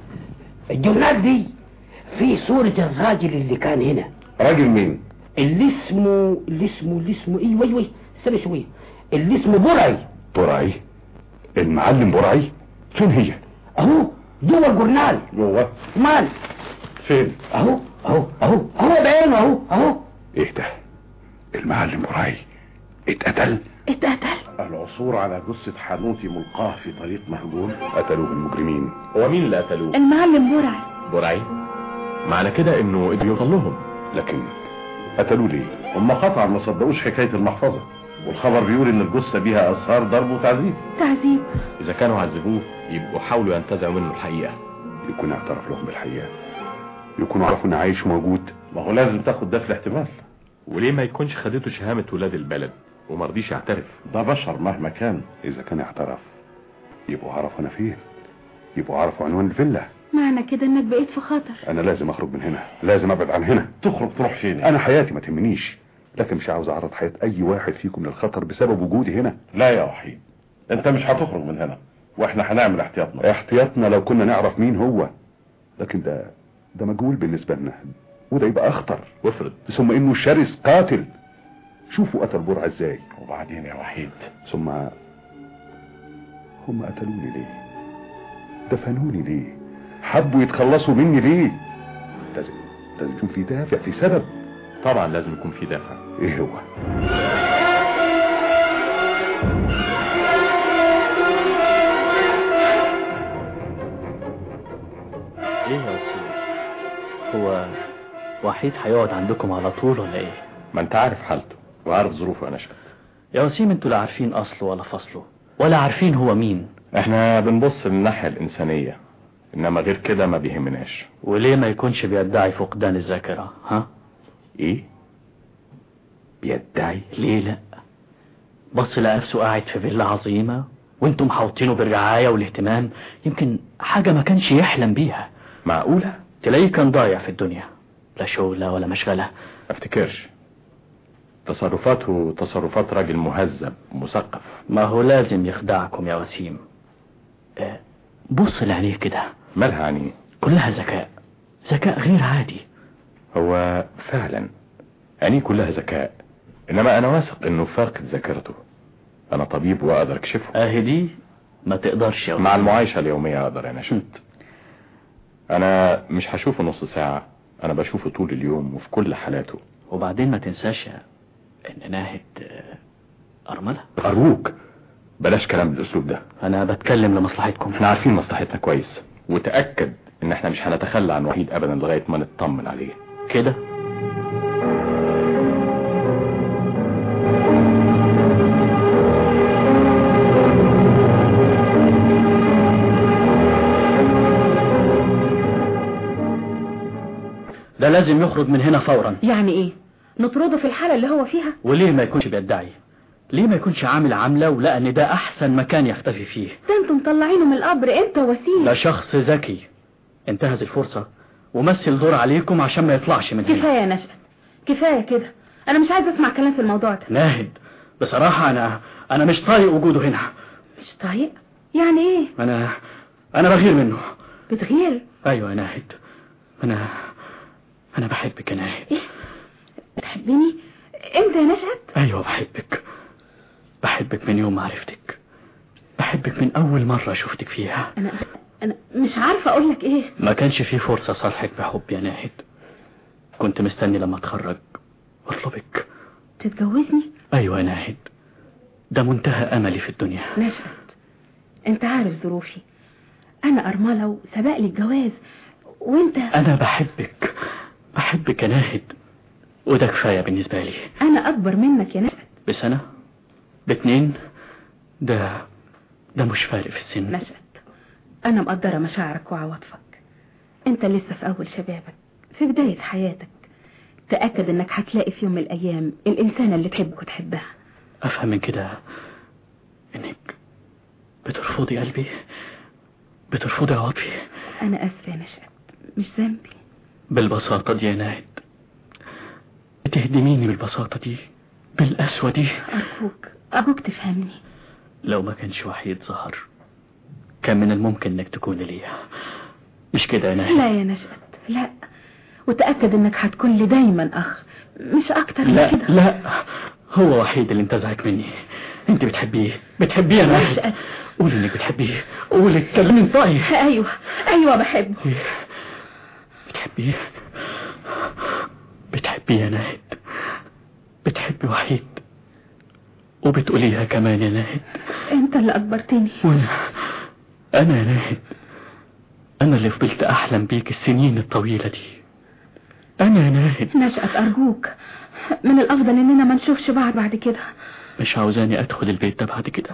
الجورنال دي في صورة الراجل اللي كان هنا راجل مين اللي اسمه اللي اسمه اللي اسمه ايه وي وي استنى شوية اللي اسمه برعي برعي المعلم برعي فين هي اهو جوه الجورنال جوه مال فين اهو اهو اهو اهو بعينه اهو اهو ايه ده المعلم برعي اتقتل اتقتل العثور على جثة حنوتي ملقاه في طريق مهجور قتلوه المجرمين هو مين اللي قتلوه المعلم برعي برعي معنى كده انه قدر يوصل لهم لكن قتلوه ليه هم قطعا ما صدقوش حكاية المحفظة والخبر بيقول ان الجثة بيها اثار ضرب وتعذيب تعذيب اذا كانوا عذبوه يبقوا حاولوا ينتزعوا منه الحقيقة يكون اعترف لهم بالحقيقة يكونوا عرفوا ان عايش موجود ما هو لازم تاخد ده في الاحتمال وليه ما يكونش خدته شهامة ولاد البلد ومرضيش يعترف ده بشر مهما كان اذا كان اعترف يبقوا عرفوا انا فين يبقوا عرفوا عنوان الفيلا معنى كده انك بقيت في خطر انا لازم اخرج من هنا لازم ابعد عن هنا تخرج تروح فين انا حياتي ما تهمنيش لكن مش عاوز اعرض حياة اي واحد فيكم للخطر بسبب وجودي هنا لا يا وحيد انت مش هتخرج من هنا واحنا هنعمل احتياطنا احتياطنا لو كنا نعرف مين هو لكن ده ده مجهول بالنسبة لنا وده يبقى اخطر وافرض ثم انه شرس قاتل شوفوا قتل برعة ازاي وبعدين يا وحيد ثم هم قتلوني ليه دفنوني ليه حبوا يتخلصوا مني ليه لازم لازم يكون في دافع في سبب طبعا لازم يكون في دافع ايه هو ايه يا وسيم هو وحيد هيقعد عندكم على طول ولا ايه ما انت عارف حالته وعارف ظروفه انا شد يا وسيم انتوا لا عارفين اصله ولا فصله ولا عارفين هو مين احنا بنبص للناحية الانسانية انما غير كده ما بيهمناش وليه ما يكونش بيدعي فقدان الذاكرة ها ايه بيدعي ليه لا بص لقى نفسه قاعد في فيلا عظيمة وانتم محوطينه بالرعاية والاهتمام يمكن حاجة ما كانش يحلم بيها معقولة تلاقيه كان ضايع في الدنيا لا شغلة ولا مشغلة افتكرش تصرفاته تصرفات راجل مهذب مثقف ما هو لازم يخدعكم يا وسيم آه، بص لعينيه كده مالها يعني كلها ذكاء ذكاء غير عادي هو فعلا عينيه كلها ذكاء انما انا واثق انه فاقد ذاكرته انا طبيب واقدر اكشفه اهي دي ما تقدرش يا مع المعايشة اليومية اقدر انا شفت انا مش هشوفه نص ساعة انا بشوفه طول اليوم وفي كل حالاته وبعدين ما تنساش ان ناهد آه، ارملة ارجوك بلاش كلام بالاسلوب ده انا بتكلم لمصلحتكم احنا عارفين مصلحتنا كويس وتأكد ان احنا مش هنتخلى عن وحيد ابدا لغاية ما نطمن عليه كده ده لازم يخرج من هنا فورا يعني ايه نطرده في الحالة اللي هو فيها وليه ما يكونش بيدعي ليه ما يكونش عامل عاملة ولقى ان ده احسن مكان يختفي فيه ده انتم مطلعينه من القبر انت وسيم ده شخص ذكي انتهز الفرصة ومثل دور عليكم عشان ما يطلعش من هنا كفاية يا نشأت كفاية كده انا مش عايزة اسمع كلام في الموضوع ده ناهد بصراحة انا انا مش طايق وجوده هنا مش طايق يعني ايه انا انا بغير منه بتغير ايوه يا ناهد انا انا بحبك يا ناهد ايه بتحبني امتى يا نشأت ايوه بحبك بحبك من يوم ما عرفتك بحبك من اول مرة شفتك فيها انا انا مش عارفة اقول لك ايه ما كانش في فرصة صالحك بحب يا ناهد كنت مستني لما اتخرج واطلبك تتجوزني ايوه يا ناهد ده منتهى املي في الدنيا نشأت انت عارف ظروفي انا ارملة وسبق لي الجواز وانت انا بحبك بحبك يا ناهد وده كفاية بالنسبة لي انا اكبر منك يا نشأت بسنة باتنين ده ده مش فارق في السن نشأت انا مقدرة مشاعرك وعواطفك انت لسه في اول شبابك في بداية حياتك تأكد انك هتلاقي في يوم من الايام الانسانة اللي تحبك وتحبها افهم من كده انك بترفضي قلبي بترفضي عواطفي انا اسفة يا نشأت مش ذنبي بالبساطة دي يا ناهد بتهدميني بالبساطة دي بالقسوة دي ارجوك ارجوك تفهمني لو ما كانش وحيد ظهر كان من الممكن انك تكون ليا مش كده يا ناهد لا يا نشأت لا وتأكد انك هتكون لي دايما اخ مش اكتر من لا كده لا هو وحيد اللي انتزعك مني انت بتحبيه بتحبيه يا ناهد نشأت قولي انك بتحبيه قولي اتكلمي طيب ايوه ايوه بحبه بتحبيه بتحبيه يا ناهد بتحبي وحيد وبتقوليها كمان يا ناهد انت اللي اجبرتني وانا انا يا ناهد انا اللي فضلت احلم بيك السنين الطويلة دي انا يا ناهد نشأت ارجوك من الافضل اننا ما نشوفش بعض بعد كده مش عاوزاني ادخل البيت ده بعد كده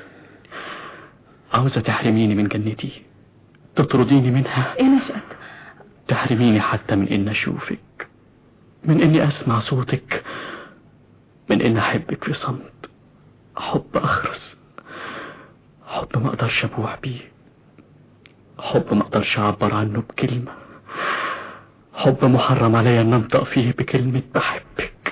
عاوزة تحرميني من جنتي تطرديني منها ايه نشأت تحرميني حتى من ان اشوفك من اني اسمع صوتك من ان احبك في صمت حب اخرس حب ما اقدرش ابوح بيه حب ما اقدرش اعبر عنه بكلمة حب محرم عليا ان انطق فيه بكلمة بحبك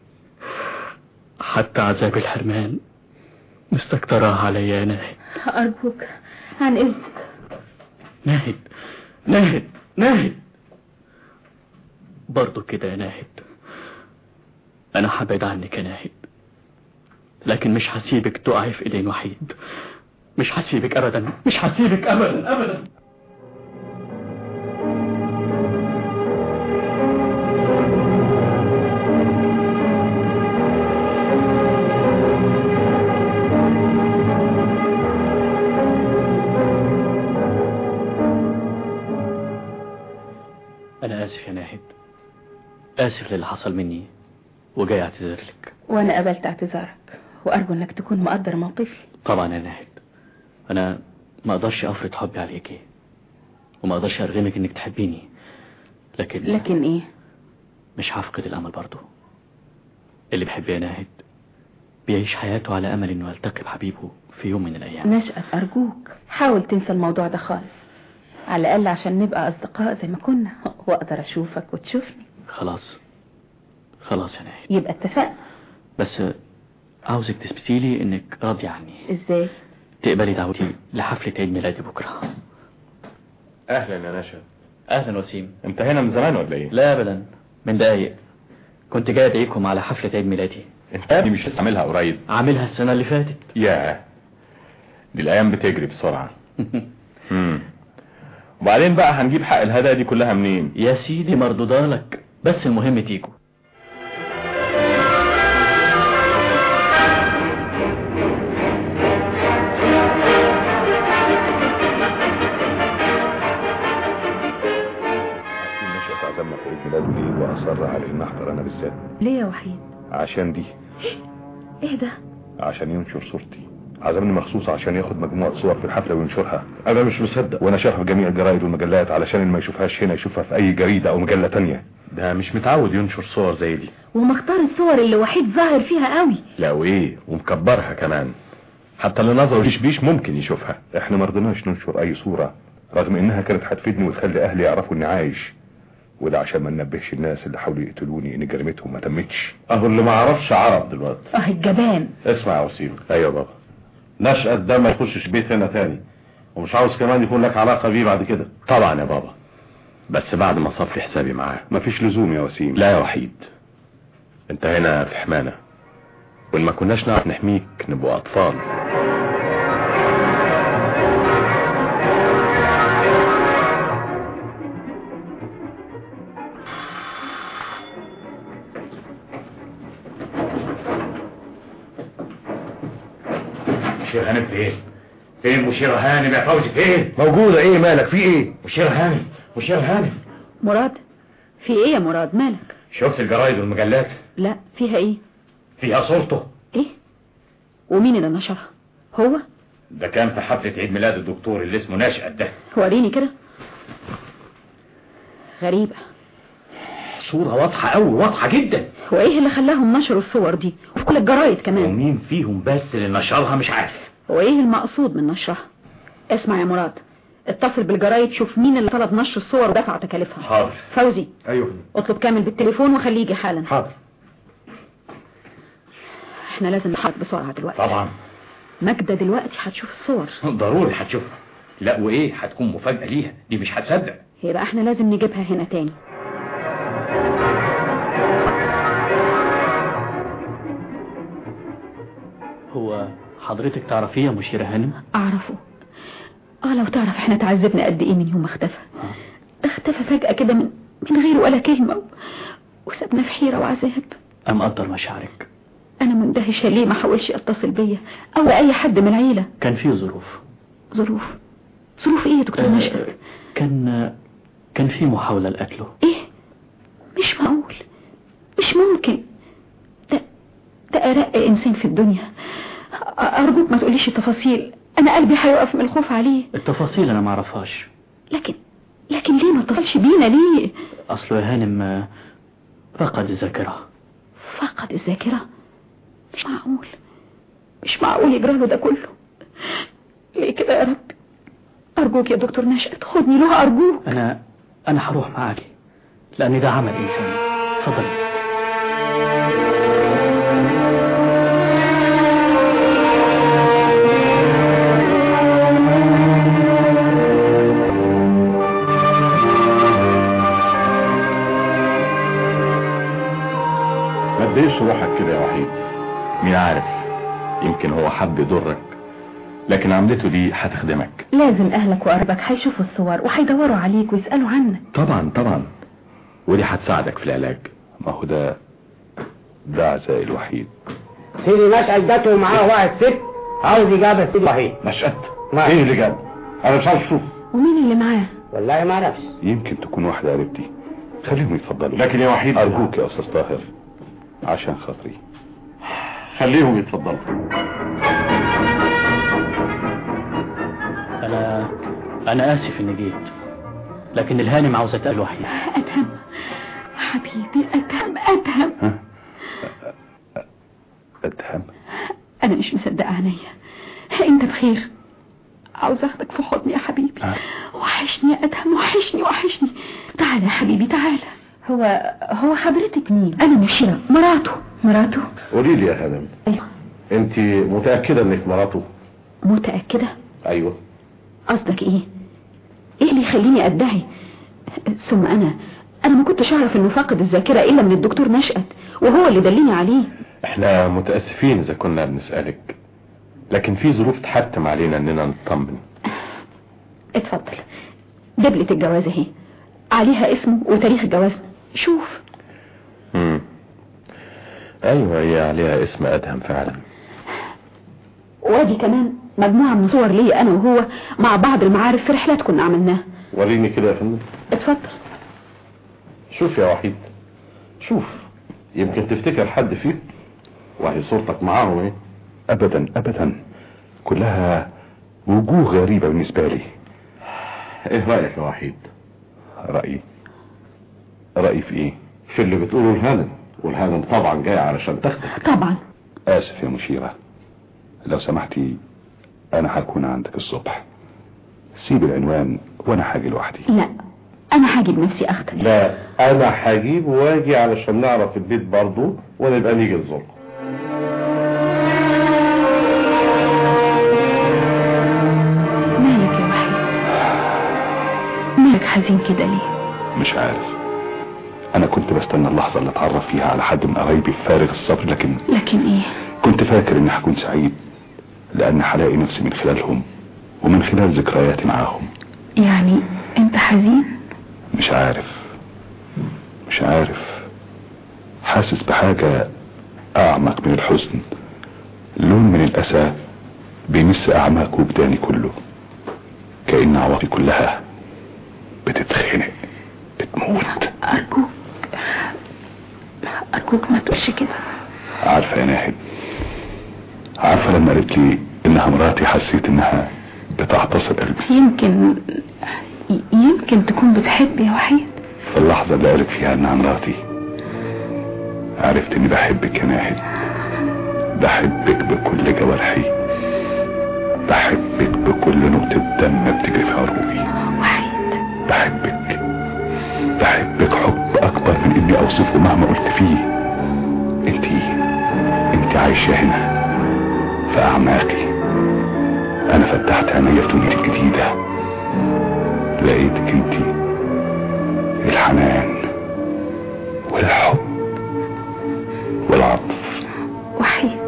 حتى عذاب الحرمان مستكتراه عليا يا ناهد ارجوك عن اذنك ناهد ناهد ناهد برضو كده يا ناهد انا هبعد عنك يا ناهد لكن مش هسيبك تقعي في ايدين وحيد مش هسيبك ابدا مش هسيبك ابدا ابدا انا اسف يا ناهد اسف للي حصل مني وجاي اعتذر لك وانا قبلت اعتذارك وارجو انك تكون مقدر موقفي طبعا يا ناهد انا ما اقدرش افرض حبي عليكي وما اقدرش ارغمك انك تحبيني لكن لكن ايه مش هفقد الامل برضو اللي بيحب يا ناهد بيعيش حياته على امل انه يلتقي بحبيبه في يوم من الايام نشأت ارجوك حاول تنسى الموضوع ده خالص على الاقل عشان نبقى اصدقاء زي ما كنا واقدر اشوفك وتشوفني خلاص خلاص يا ناهد يبقى اتفقنا بس عاوزك تثبتي لي انك راضية عني ازاي تقبلي دعوتي لحفلة عيد ميلادي بكرة اهلا يا نشا اهلا وسيم انت هنا من زمان ولا ايه لا ابدا من دقايق كنت جاي ادعيكم على حفلة عيد ميلادي انت دي مش لسه عاملها قريب عاملها السنة اللي فاتت يا دي الايام بتجري بسرعة امم وبعدين بقى هنجيب حق الهدايا دي كلها منين يا سيدي مردوده لك بس المهم تيجوا نشأت عزمنا في عيد ميلاده ليه واصر على ان احضر انا بالذات ليه يا وحيد عشان دي ايه ده عشان ينشر صورتي عزمني مخصوص عشان ياخد مجموعة صور في الحفلة وينشرها انا مش مصدق وانا شارها في جميع الجرايد والمجلات علشان اللي ما يشوفهاش هنا يشوفها في اي جريدة او مجلة تانية ده مش متعود ينشر صور زي دي ومختار الصور اللي وحيد ظاهر فيها قوي لا وايه ومكبرها كمان حتى اللي نظره يشبيش ممكن يشوفها احنا مرضناش ننشر اي صورة رغم انها كانت هتفيدني وتخلي اهلي يعرفوا اني عايش وده عشان ما ننبهش الناس اللي حاولوا يقتلوني ان جريمتهم ما تمتش اهو اللي ما عرفش عرف دلوقتي اه الجبان اسمع يا وسيم ايوه بابا نشأت ده ما يخشش بيت هنا تاني ومش عاوز كمان يكون لك علاقة بيه بعد كده طبعا يا بابا بس بعد ما صفي حسابي معاه مفيش لزوم يا وسيم لا يا وحيد انت هنا في حمانا وان ما كناش نعرف نحميك نبقى اطفال مشير هانم فين فين مشير هانم يا فوزي فين موجودة ايه مالك في ايه مشير هانم مشير هانم مراد في ايه يا مراد مالك شفت الجرايد والمجلات لا فيها ايه فيها صورته ايه ومين اللي نشرها هو ده كان في حفلة عيد ميلاد الدكتور اللي اسمه نشأت ده وريني كده غريبة صورة واضحة قوي واضحة جدا هو ايه اللي خلاهم نشروا الصور دي وفي كل الجرايد كمان ومين فيهم بس اللي نشرها مش عارف هو ايه المقصود من نشرها اسمع يا مراد اتصل بالجرايد شوف مين اللي طلب نشر الصور ودفع تكاليفها حاضر فوزي ايوه اطلب كامل بالتليفون وخليه يجي حالا حاضر احنا لازم نحرك بسرعة دلوقتي طبعا ماجدة دلوقتي هتشوف الصور ضروري هتشوفها لا وايه هتكون مفاجأة ليها دي مش هتصدق يبقى احنا لازم نجيبها هنا تاني هو حضرتك تعرفيه يا مشيرة هانم اعرفه اه لو تعرف احنا تعذبنا قد ايه من يوم ما اختفى ده اختفى فجأة كده من من غير ولا كلمة وسابنا في حيرة وعذاب أم أقدر مشاعرك انا مندهشة ليه ما حاولش يتصل بيا او اي حد من العيلة كان في ظروف ظروف ظروف ايه يا دكتور نشأت كان كان في محاولة لقتله ايه مش معقول مش ممكن ده ده ارق انسان في الدنيا أ- ارجوك ما تقوليش التفاصيل انا قلبي هيقف من الخوف عليه التفاصيل أنا معرفهاش لكن لكن ليه ما اتصلش بينا ليه أصله يا هانم آه، فقد الذاكرة فقد الذاكرة مش معقول مش معقول يجرى له ده كله ليه كده يا رب أرجوك يا دكتور نشأت خدني له أرجوك أنا أنا هروح معاكي لأن ده عمل إنساني اتفضلي ما تضايقش روحك كده يا وحيد مين عارف يمكن هو حب يضرك لكن عملته دي هتخدمك لازم اهلك وقربك هيشوفوا الصور وهيدوروا عليك ويسألوا عنك طبعا طبعا ودي هتساعدك في العلاج ما هو ده ده عزائي الوحيد سيدي مشعل جاته معاه واحد ست عاوز يجابه سيدي وحيد مشقت ايه اللي جاب انا مش عاوز اشوف ومين اللي معاه والله ما اعرفش يمكن تكون واحدة قريبتي خليهم يتفضلوا لكن يا وحيد أرجوك يا أستاذ طاهر عشان خاطري خليهم يتفضلوا انا انا اسف اني جيت لكن الهانم عاوزة اتقال وحيد ادهم حبيبي ادهم ادهم أدهم انا مش مصدقه عينيا انت بخير عاوز اخدك في حضني يا حبيبي وحشني يا ادهم وحشني وحشني تعالى يا حبيبي تعالى هو هو حضرتك مين انا مشيرة مراته مراته قولي لي يا هانم ايوه انت متأكدة انك مراته متأكدة ايوه قصدك ايه ايه اللي يخليني ادعي ثم انا انا ما كنتش اعرف انه فاقد الذاكرة الا من الدكتور نشأت وهو اللي دلني عليه احنا متأسفين اذا كنا بنسألك لكن في ظروف تحتم علينا اننا نطمن اتفضل دبلة الجواز اهي عليها اسمه وتاريخ جوازنا شوف مم. ايوه هي عليها اسم ادهم فعلا وادي كمان مجموعة من صور لي انا وهو مع بعض المعارف في رحلات كنا عملناها وريني كده يا فندم اتفضل شوف يا وحيد شوف يمكن تفتكر حد فيه وهي صورتك معاهم ايه أبدا أبدا كلها وجوه غريبة بالنسبة لي ايه رأيك يا وحيد رأيي رأيي في ايه في اللي بتقوله الهانم والهانم طبعا جاي علشان تاخدك طبعا آسف يا مشيرة لو سمحتي أنا هكون عندك الصبح سيب العنوان وأنا هاجي لوحدي لا انا هاجي بنفسي اخدك لا انا هجيب واجي علشان نعرف البيت برضه ونبقى نيجي نزوركم مالك يا وحيد مالك حزين كده ليه مش عارف أنا كنت بستنى اللحظة اللي أتعرف فيها على حد من قرايبي بفارغ الصبر لكن لكن ايه كنت فاكر إني هكون سعيد لأن هلاقي نفسي من خلالهم ومن خلال ذكرياتي معاهم يعني انت حزين مش عارف مش عارف حاسس بحاجة أعمق من الحزن لون من الأسى بيمس أعماق وجداني كله كأن عواطفي كلها بتتخنق بتموت ارجوك ارجوك ما تقولش كده عارفة يا ناهد عارفة لما قالت لي إنها مراتي حسيت إنها بتعتصر قلبي يمكن يمكن تكون بتحب يا وحيد في اللحظة اللي قالت فيها إنها مراتي عرفت إني بحبك يا ناهد بحبك بكل جوارحي بحبك بكل نقطة دم بتجري في عروقي وحيد بحبك بحبك حب أكبر من إني أوصفه مهما قلت فيه انتي انتي عايشة هنا في أعماقي أنا فتحت عيني في دنيتي الجديدة لقيتك انتي الحنان والحب والعطف وحيد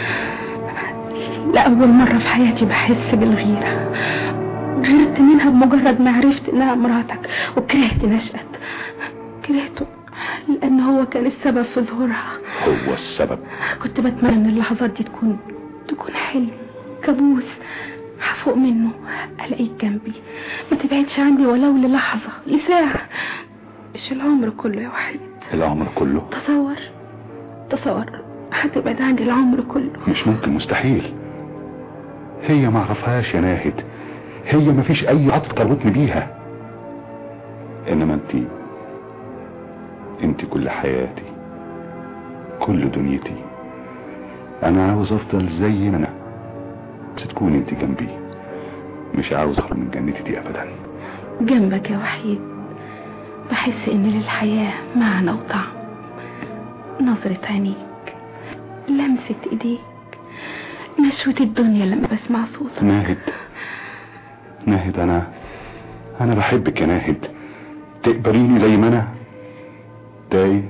لأول مرة في حياتي بحس بالغيرة غيرت منها بمجرد ما عرفت انها مراتك وكرهت نشأت كرهته لان هو كان السبب في ظهورها هو السبب كنت بتمنى ان اللحظات دي تكون تكون حلم كابوس هفوق منه الاقيك جنبي ما تبعدش عني ولو للحظة لساعة مش العمر كله يا وحيد العمر كله تصور تصور هتبعد عني العمر كله مش ممكن مستحيل هي ما اعرفهاش يا ناهد هي ما فيش اي عطف تربطني بيها انما انت انت كل حياتي كل دنيتي انا عاوز افضل زي ما انا بس تكون انت جنبي مش عاوز اخرج من جنتي دي ابدا جنبك يا وحيد بحس ان للحياة معنى وطعم نظرة عينيك لمسة ايديك نشوة الدنيا لما بسمع صوتك ناهد ناهد انا انا بحبك يا ناهد تقبليني زي ما انا ده ايه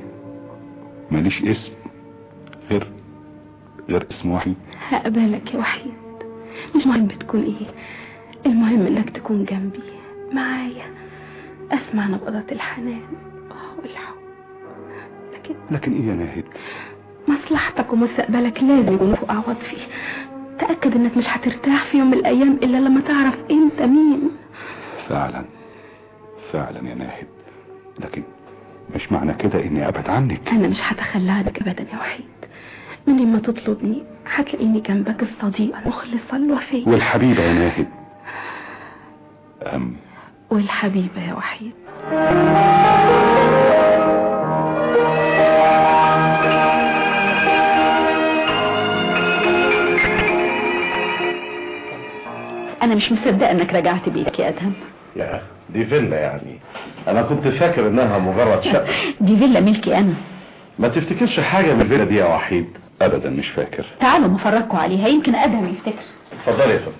ماليش اسم غير غير اسم وحيد هقبلك يا وحيد مش مهم تكون ايه المهم انك تكون جنبي معايا اسمع نبضات الحنان والحب لكن لكن ايه يا ناهد مصلحتك ومستقبلك لازم يكونوا فوق عوض فيه تأكد انك مش هترتاح في يوم من الايام الا لما تعرف انت مين فعلا فعلا يا ناهد لكن مش معنى كده اني ابعد عنك انا مش هتخلى عنك ابدا يا وحيد من لما تطلبني هتلاقيني جنبك الصديقة المخلصة الوفية والحبيبة يا ناهد أم والحبيبة يا وحيد انا مش مصدقه انك رجعت بيتك يا ادهم يا دي فيلا يعني انا كنت فاكر انها مجرد شقة دي فيلا ملكي انا ما تفتكرش حاجة من الفيلا دي يا وحيد ابدا مش فاكر تعالوا مفرجكوا عليها يمكن ادهم يفتكر اتفضلي يا فندم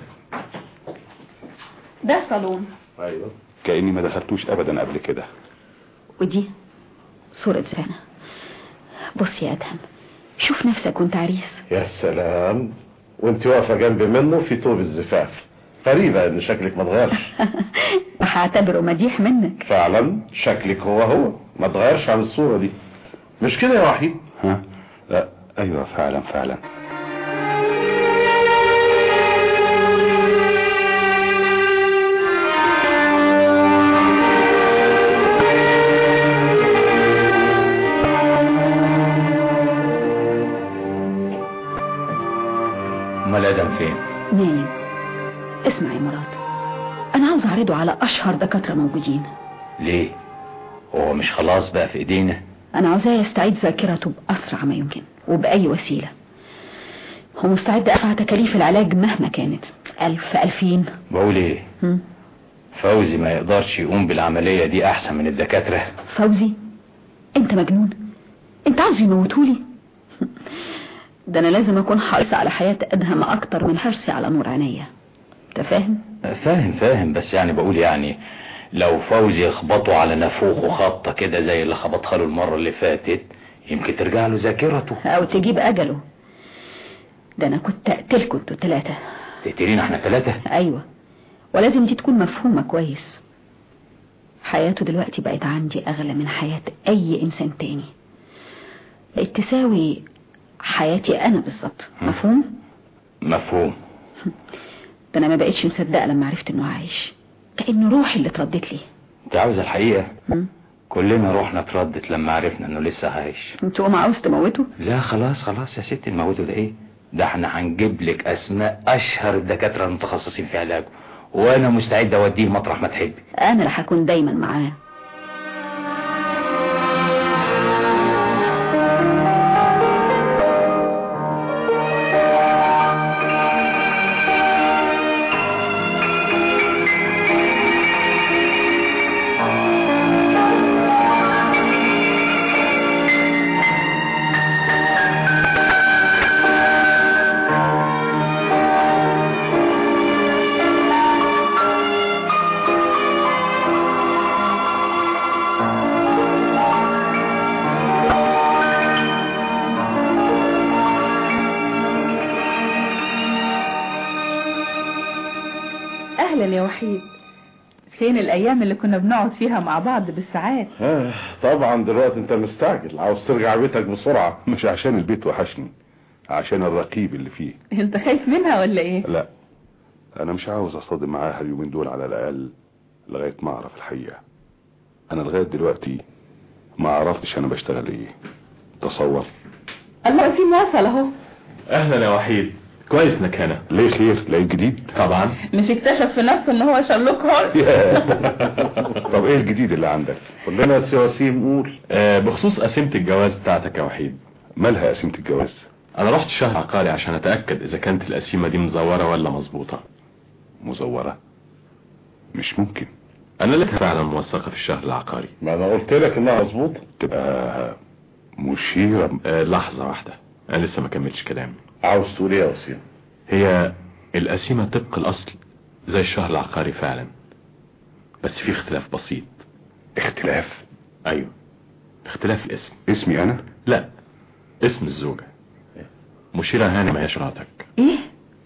ده الصالون ايوه كأني ما دخلتوش ابدا قبل كده ودي صورة زينة بص يا ادهم شوف نفسك وانت عريس يا سلام وانت واقفة جنب منه في طوب الزفاف غريبة ان شكلك ما اتغيرش هعتبره مديح منك فعلا شكلك هو هو ما اتغيرش عن الصورة دي مش كده يا وحيد ها لا ايوه فعلا فعلا امال ادم فين نايم اسمع يا مراد انا عاوز اعرضه على اشهر دكاترة موجودين ليه هو مش خلاص بقى في ايدينا انا عاوزاه يستعيد ذاكرته باسرع ما يمكن وباي وسيلة هو مستعد ادفع تكاليف العلاج مهما كانت الف الفين بقول ايه هم؟ فوزي ما يقدرش يقوم بالعملية دي احسن من الدكاترة فوزي انت مجنون انت عاوز يموتولي ده انا لازم اكون حريصة على حياة ادهم اكتر من حرصي على نور عينيا انت فاهم فاهم فاهم بس يعني بقول يعني لو فوزي يخبطه على نافوخه خبطة كده زي اللي خبطها له المرة اللي فاتت يمكن ترجع له ذاكرته او تجيب اجله ده انا كنت اقتلكوا انتوا التلاتة تقتلينا احنا ثلاثة ايوه ولازم دي تكون مفهومة كويس حياته دلوقتي بقت عندي اغلى من حياة اي انسان تاني بقت تساوي حياتي انا بالظبط مفهوم مفهوم ده انا ما بقتش مصدقه لما عرفت انه عايش كانه روحي اللي اتردت لي انت عاوز الحقيقة مم. كلنا روحنا اتردت لما عرفنا انه لسه عايش انتوا ما عاوز تموته لا خلاص خلاص يا ستي نموته ده ايه ده احنا هنجيب لك اسماء اشهر الدكاترة المتخصصين في علاجه وانا مستعد اوديه مطرح ما تحبي انا اللي هكون دايما معاه اهلا يا وحيد فين الايام اللي كنا بنقعد فيها مع بعض بالساعات آه، طبعا دلوقتي انت مستعجل عاوز ترجع بيتك بسرعة مش عشان البيت وحشني عشان الرقيب اللي فيه انت خايف منها ولا ايه لا انا مش عاوز اصطدم معاها اليومين دول على الاقل لغاية ما اعرف الحقيقة انا لغاية دلوقتي ما عرفتش انا بشتغل ايه تصور الله وسيم وصل اهو اهلا يا وحيد كويس انك هنا ليه خير لقيت جديد طبعا مش اكتشف في نفسه ان هو شارلوك هولمز طب ايه الجديد اللي عندك كلنا يا سي وسيم قول آه بخصوص قسيمة الجواز بتاعتك يا وحيد مالها قسيمة الجواز انا رحت شهر عقاري عشان اتأكد اذا كانت القسيمة دي مزورة ولا مظبوطة مزورة مش ممكن انا لك فعلا موثقة في الشهر العقاري ما انا قلت لك انها مظبوطة تبقى مشيرة آه لحظة واحدة انا لسه ما كملتش كلامي عاوز تقول ايه يا وسيم هي القسيمة طبق الاصل زي الشهر العقاري فعلا بس في اختلاف بسيط اختلاف ايوه اختلاف الاسم اسمي انا لا اسم الزوجة مشيرة هاني ما هيش مراتك ايه مش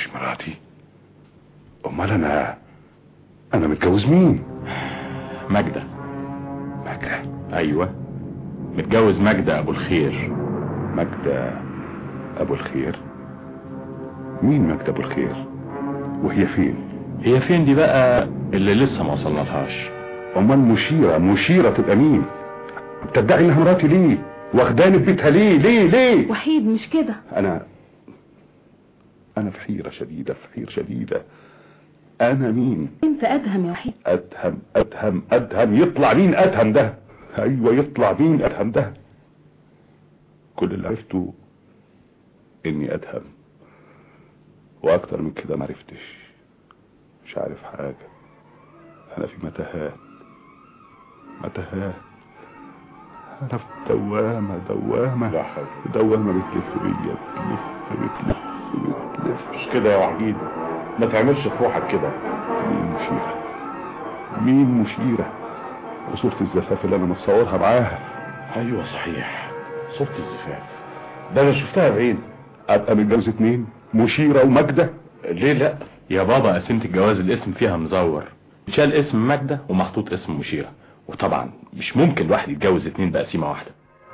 مش مراتي امال انا انا متجوز مين ماجدة ماجدة ايوه متجوز ماجدة ابو الخير ماجدة ابو الخير مين ماجدة ابو الخير وهي فين هي فين دي بقى اللي لسه ما وصلنا لهاش امال مشيرة مشيرة تبقى مين بتدعي انها مراتي ليه واخداني في بيتها ليه ليه ليه وحيد مش كده انا انا في حيرة شديدة في حيرة شديدة انا مين انت ادهم يا وحيد ادهم ادهم ادهم يطلع مين ادهم ده ايوه يطلع مين ادهم ده كل اللي عرفته اني ادهم واكتر من كده معرفتش مش عارف حاجة انا في متاهات متاهات انا في دوامة دوامة لا حول دوامة بتلف بيا بتلف بتلف بتلف مش كده يا وحيد ما تعملش في روحك كده مين مشيرة مين مشيرة وصورة الزفاف اللي انا متصورها معاها ايوه صحيح صورة الزفاف ده انا شفتها بعيد ابقى متجوز اتنين مشيرة ومجدة ليه لا يا بابا قسيمة الجواز الاسم فيها مزور شال اسم ماجدة ومحطوط اسم مشيرة وطبعا مش ممكن الواحد يتجوز اتنين بقسيمة واحدة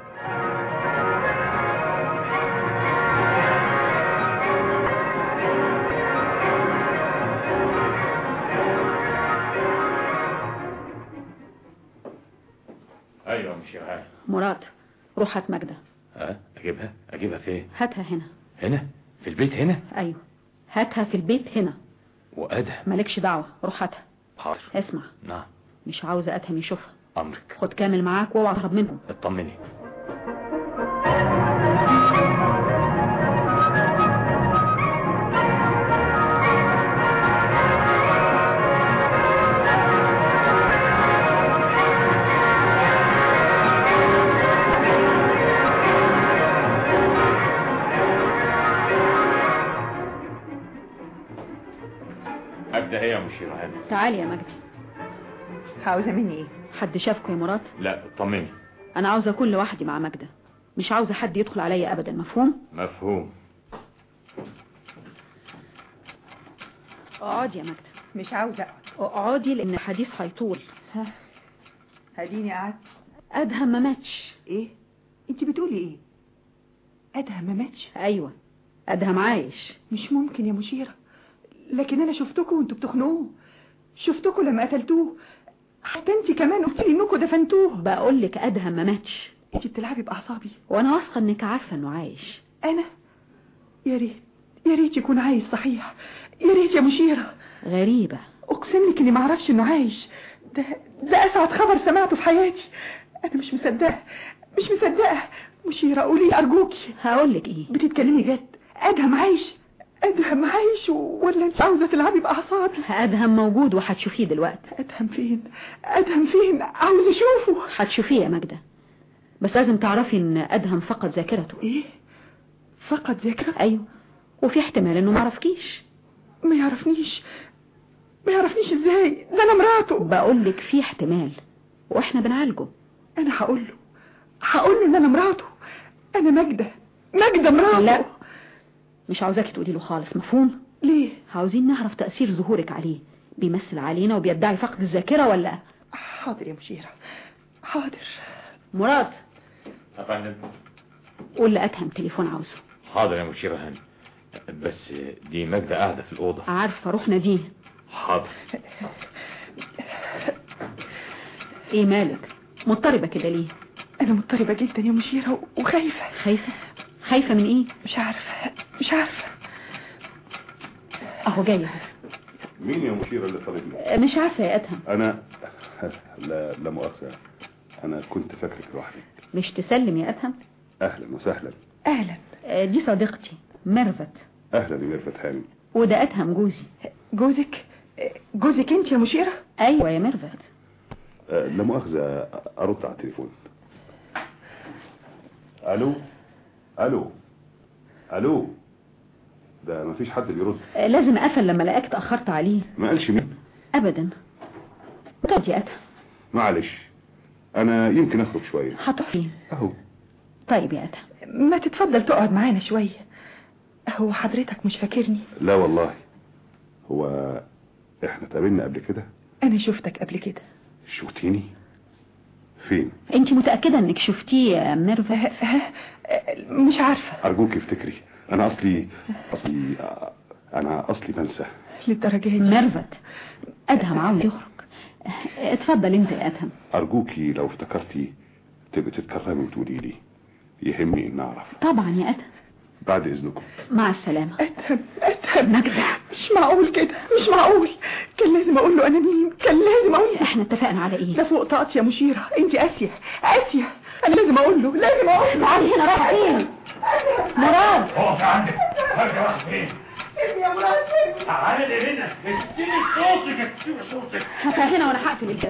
ايوه مشيرة مراد روح هات ماجدة ها اجيبها اجيبها فين هاتها هنا هنا في البيت هنا ايوه هاتها في البيت هنا وادهم مالكش دعوة روح هاتها حاضر اسمع نعم مش عاوزة ادهم يشوفها امرك خد كامل معاك واوعى تهرب منهم اطمني ماجدة هي مشيرة هنا تعالي يا ماجدة عاوزة مني ايه حد شافكوا يا مراد لا اطمني انا عاوزة اكون لوحدي مع ماجدة مش عاوزة حد يدخل عليا ابدا مفهوم مفهوم اقعدي يا ماجدة مش عاوزة اقعدي لان الحديث هيطول ها هديني قعدت ادهم ما ماتش ايه انت بتقولي ايه ادهم ما ماتش ايوه ادهم عايش مش ممكن يا مشيرة لكن انا شفتكم وانتوا بتخنقوه شفتكم لما قتلتوه حتى انت كمان قلتي لي انكم دفنتوه بقول لك ادهم ما ماتش انت بتلعبي باعصابي وانا واثقه انك عارفه انه عايش انا يا ريت يا ريت يكون عايش صحيح يا ريت يا مشيرة غريبه اقسم لك اني ما اعرفش انه عايش ده ده اسعد خبر سمعته في حياتي انا مش مصدقه مش مصدقه مشيرة قولي ارجوكي هقول لك ايه بتتكلمي جد ادهم عايش ادهم عايش ولا انت عاوزه تلعبي باعصابي ادهم موجود وهتشوفيه دلوقتي ادهم فين ادهم فين عاوزه اشوفه هتشوفيه يا ماجدة بس لازم تعرفي ان ادهم فقد ذاكرته ايه فقد ذاكرة ايوه وفي احتمال انه ما عرفكيش ما يعرفنيش ما يعرفنيش ازاي ده انا مراته بقول لك في احتمال واحنا بنعالجه انا هقول له هقول له ان انا مراته انا ماجدة ماجدة مراته لا مش عاوزاكي تقولي له خالص مفهوم ليه عاوزين نعرف تأثير ظهورك عليه بيمثل علينا وبيدعي فقد الذاكرة ولا حاضر يا مشيرة حاضر مراد يا فندم قول لأدهم تليفون عاوزه حاضر يا مشيرة هاني بس دي ماجدة قاعدة في الأوضة عارفة روح ناديه حاضر ايه مالك مضطربة كده ليه انا مضطربة جدا يا مشيرة وخايفة خايفة خايفة من ايه مش عارفة مش عارفة اهو جاي مين يا مشيرة اللي طالبني مش عارفة يا ادهم انا لا لا مؤاخذة انا كنت فاكرك لوحدك مش تسلم يا ادهم اهلا وسهلا اهلا آه، دي صديقتي ميرفت اهلا يا ميرفت هاني وده ادهم جوزي جوزك جوزك انت يا مشيرة ايوه يا ميرفت أه لا مؤاخذة ارد على التليفون الو الو الو ده ما فيش حد بيرد آه، لازم اقفل لما لقاك اتاخرت عليه ما قالش مين ابدا طب يا ادهم معلش انا يمكن اخرج شوية هتروح فين اهو طيب يا ادهم ما تتفضل تقعد معانا شوية هو حضرتك مش فاكرني لا والله هو احنا اتقابلنا قبل كده انا شفتك قبل كده شفتيني فين انت متأكدة انك شفتيه يا ميرفت مش عارفة ارجوك افتكري انا اصلي اصلي انا اصلي بنسى للدرجة دي ميرفت ادهم عاوز يخرج اتفضل انت يا ادهم ارجوكي لو افتكرتي تبقي تتكرمي وتقولي لي يهمني ان اعرف طبعا يا ادهم بعد اذنكم مع السلامة ادهم ادهم نجدة مش معقول كده مش معقول كان لازم اقول له انا مين كان لازم اقول له احنا اتفقنا على ايه ده فوق طاقتي يا مشيرة انت اسيا اسيا انا لازم اقول له لازم اقول له تعالي هنا رايح فين مراد اقف عندك هرجع راح فين يا مراد تعالي لي هنا اديني صوتك اديني صوتك هنا وانا هقفل الباب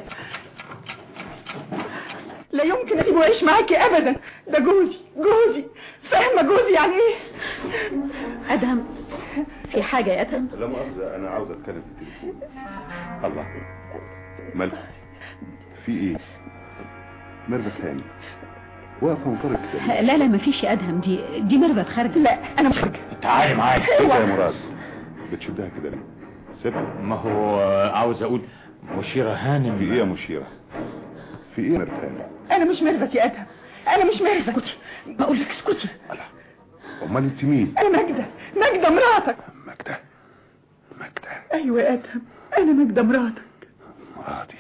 لا يمكن اسيبه يعيش معاكي ابدا ده جوزي جوزي فاهمه جوزي يعني ايه ادهم في حاجة يا ادهم لا مؤاخذة انا عاوز اتكلم في التليفون الله مالك في ايه ميرفت هاني واقفه منطلق كده لا لا مفيش يا ادهم دي دي ميرفت خارجة لا انا مش خارجه تعالي معايا ايه ده يا مراد بتشدها كده ليه سيبها ما هو عاوز اقول مشيرة هانم في ايه يا مشيرة في ايه يا ميرفت هاني انا مش ميرفت يا ادهم انا مش ميرفت اسكتي بقول لك اسكتي امال انت مين انا ماجدة ماجدة مراتك ماجدة ماجدة ايوه يا ادهم انا ماجدة مراتك مراتي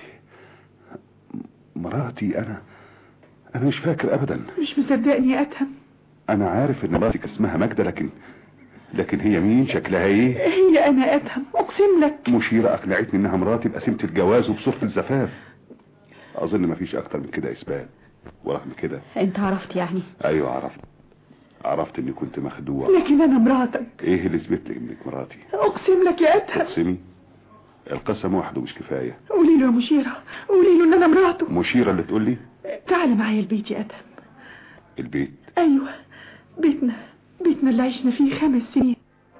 مراتي انا انا مش فاكر ابدا مش مصدقني يا ادهم انا عارف ان مراتك اسمها ماجدة لكن لكن هي مين شكلها ايه هي انا يا ادهم اقسم لك مشيرة اقنعتني انها مراتي بقسيمة الجواز وبصورة الزفاف اظن مفيش اكتر من كده اثبات ورغم كده انت عرفت يعني ايوه عرفت عرفت اني كنت مخدوع لكن انا مراتك ايه اللي اثبت لي انك مراتي اقسم لك يا ادهم اقسمي القسم وحده مش كفاية قولي له يا مشيرة قولي له ان انا مراته مشيرة اللي تقول لي تعال معايا البيت يا ادهم البيت ايوه بيتنا بيتنا اللي عشنا فيه خمس سنين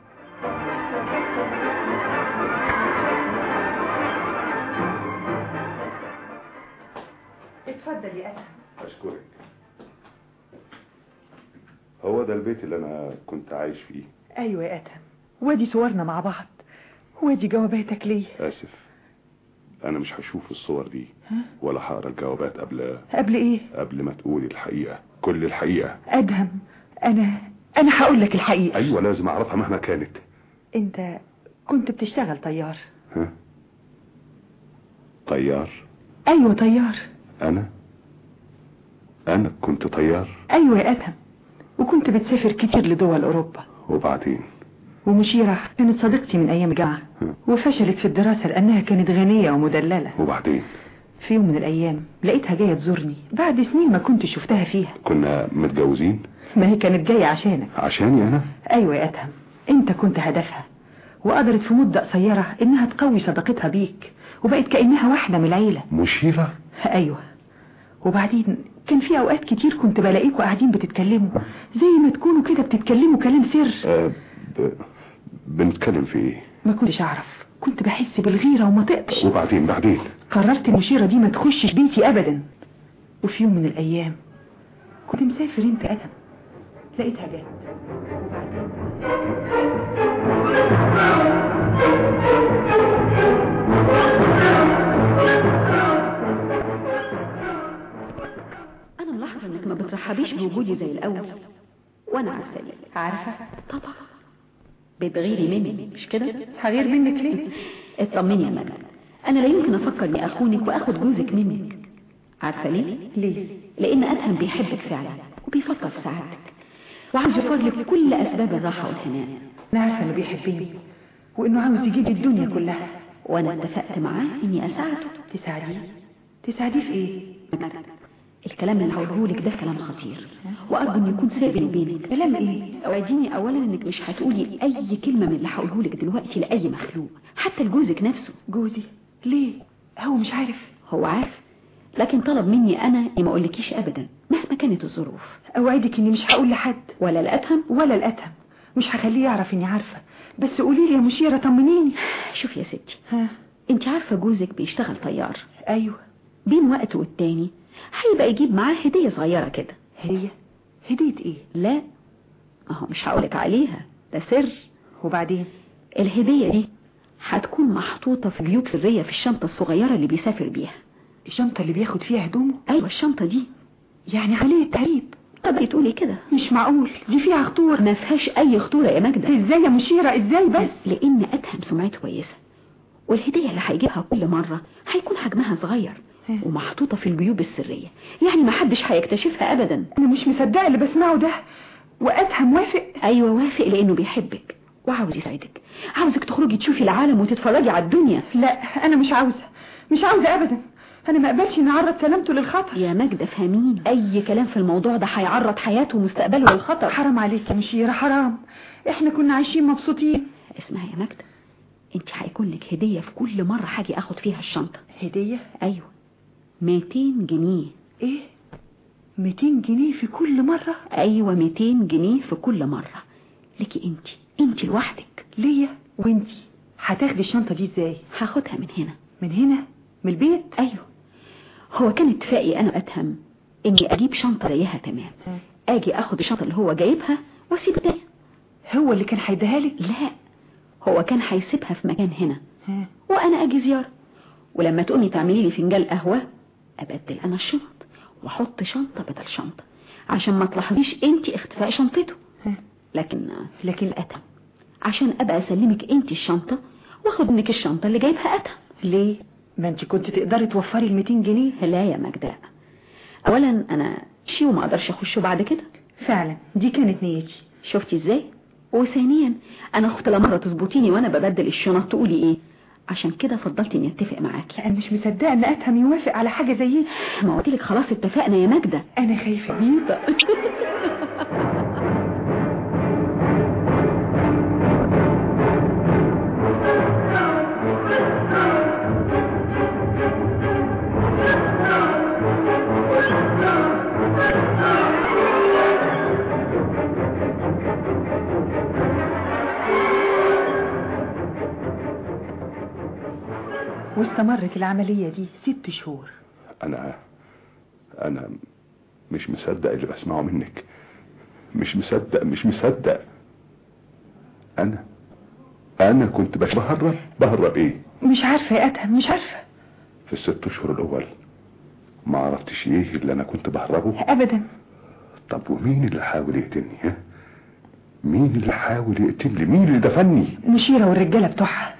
اتفضل يا ادهم اشكرك هو ده البيت اللي انا كنت عايش فيه ايوه يا ادهم وادي صورنا مع بعض وادي جواباتك ليه اسف انا مش هشوف الصور دي ولا هقرا الجوابات قبل قبل ايه قبل ما تقولي الحقيقة كل الحقيقة ادهم انا انا هقول لك الحقيقة ايوه لازم اعرفها مهما كانت انت كنت بتشتغل طيار ها طيار ايوه طيار انا انا كنت طيار ايوه يا ادهم وكنت بتسافر كتير لدول اوروبا وبعدين ومشيرة كانت صديقتي من ايام الجامعة وفشلت في الدراسة لانها كانت غنية ومدللة وبعدين في يوم من الايام لقيتها جاية تزورني بعد سنين ما كنت شفتها فيها كنا متجوزين ما هي كانت جاية عشانك عشاني انا ايوه يا ادهم انت كنت هدفها وقدرت في مدة قصيرة انها تقوي صداقتها بيك وبقت كأنها واحدة من العيلة مشيرة ايوه وبعدين كان في اوقات كتير كنت بلاقيكوا قاعدين بتتكلموا زي ما تكونوا كده بتتكلموا كلام سر أه ب... بنتكلم في ايه ما كنتش اعرف كنت بحس بالغيرة وما طقتش وبعدين بعدين قررت المشيرة دي ما تخشش بيتي ابدا وفي يوم من الايام كنت مسافر انت ادم لقيتها جت انا ملاحظة انك ما بترحبيش بوجودي زي الاول وانا عارفة ليه عارفة طبعا بتغيري مني مش كده هغير منك ليه اطمني يا مجد انا لا يمكن افكر اني اخونك واخد جوزك منك عارفة ليه ليه لان ادهم بيحبك فعلا وبيفكر في سعادتك وعاوز يوفر لك كل اسباب الراحة والهناء انا عارفة انه بيحبني وانه عاوز يجيب الدنيا كلها وانا اتفقت معاه اني اساعده تساعديه تساعديه في ايه الكلام اللي هقوله لك ده كلام خطير وارجو انه يكون سائل بيني وبينك كلام ايه اوعديني اولا انك مش هتقولي اي كلمه من اللي هقوله لك دلوقتي لاي مخلوق حتى لجوزك نفسه جوزي ليه هو مش عارف هو عارف لكن طلب مني انا اني ما اقولكيش ابدا مهما كانت الظروف اوعدك اني مش هقول لحد ولا الاتهم ولا الاتهم مش هخليه يعرف اني عارفه بس قولي لي يا مشيره طمنيني شوفي يا ستي ها انت عارفه جوزك بيشتغل طيار ايوه بين وقت والتاني هيبقى يجيب معاه هديه صغيره كده هديه هديه ايه لا ما هو مش هقولك عليها ده سر وبعدين الهدية دي هتكون محطوطة في جيوب سرية في الشنطة الصغيرة اللي بيسافر بيها الشنطة اللي بياخد فيها هدومه ايوه الشنطة دي يعني عليه تهريب طب تقولي كده مش معقول دي فيها خطورة ما فيهاش اي خطورة يا ماجدة ازاي يا مشيرة ازاي بس لان اتهم سمعته كويسة والهدية اللي هيجيبها كل مرة هيكون حجمها صغير ومحطوطة في الجيوب السرية يعني ما حدش هيكتشفها ابدا انا مش مصدقة اللي بسمعه ده وادهم وافق ايوه وافق لانه بيحبك وعاوز يساعدك عاوزك تخرجي تشوفي العالم وتتفرجي على الدنيا لا انا مش عاوزة مش عاوزة ابدا انا ما اقبلش ان اعرض سلامته للخطر يا ماجدة فهمين اي كلام في الموضوع ده هيعرض حياته ومستقبله للخطر حرام عليك يا مشيرة حرام احنا كنا عايشين مبسوطين اسمعي يا ماجدة انت هيكون لك هدية في كل مرة حاجي اخد فيها الشنطة هدية ايوه 200 جنيه ايه 200 جنيه في كل مرة ايوه 200 جنيه في كل مرة لكي انت انت لوحدك ليا وانتي هتاخدي الشنطة دي ازاي هاخدها من هنا من هنا من البيت ايوه هو كان اتفاقي انا اتهم اني اجيب شنطة زيها تمام اجي اخد الشنطة اللي هو جايبها واسيب التانية هو اللي كان هيديها لك لا هو كان هيسيبها في مكان هنا وانا اجي زيارة ولما تقومي تعملي لي فنجان قهوة ابدل انا الشنط واحط شنطة بدل شنطة عشان ما تلاحظيش انت اختفاء شنطته لكن لكن اتهم عشان ابقى اسلمك انت الشنطة واخد منك الشنطة اللي جايبها اتهم ليه ما انت كنت تقدري توفري ال 200 جنيه لا يا مجدة لا اولا انا شي وما اقدرش اخشه بعد كده فعلا دي كانت نيتي شفتي ازاي وثانيا انا اخت لمرة تظبطيني وانا ببدل الشنط تقولي ايه عشان كده فضلت اني اتفق معاكي انا مش مصدقه ان اتهم يوافق على حاجه زي دي ما قلت لك خلاص اتفقنا يا ماجده انا خايفه بيضه واستمرت العملية دي ست شهور انا انا مش مصدق اللي بسمعه منك مش مصدق مش مصدق انا انا كنت بش- بهرب بهرب ايه مش عارفة يا أدهم مش عارفة في الست اشهر الاول ما عرفتش ايه اللي انا كنت بهربه أبدا طب ومين اللي حاول يقتلني ها مين اللي حاول يقتلني مين اللي دفني مشيرة والرجالة بتوعها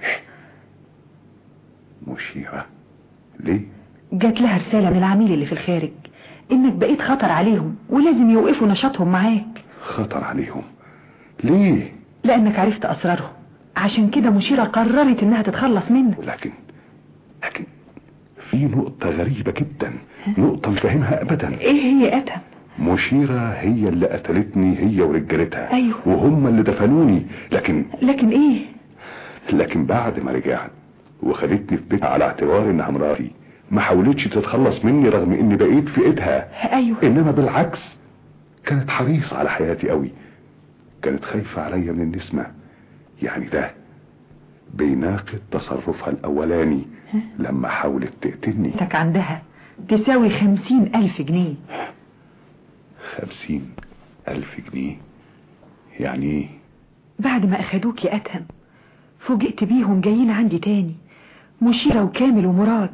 مشيرة ليه جات لها رسالة من العميل اللي في الخارج إنك بقيت خطر عليهم ولازم يوقفوا نشاطهم معاك خطر عليهم ليه لأنك عرفت أسرارهم عشان كده مشيرة قررت إنها تتخلص منك لكن لكن في نقطة غريبة جدا نقطة مش فاهمها ابدا إيه هي أدهم مشيرة هي اللي قتلتني هي ورجالتها أيوه. وهم اللي دفنوني لكن لكن إيه لكن بعد ما رجعت وخدتني في بيتها على اعتبار انها مراتي ما حاولتش تتخلص مني رغم اني بقيت في ايدها أيوه انما بالعكس كانت حريصة على حياتي قوي كانت خايفة عليا من النسمة يعني ده بيناقض تصرفها الاولاني لما حاولت تقتلني تك عندها تساوي خمسين ألف جنيه خمسين الف جنيه يعني ايه بعد ما أخدوك يا أدهم فوجئت بيهم جايين عندي تاني مشيرة وكامل ومراد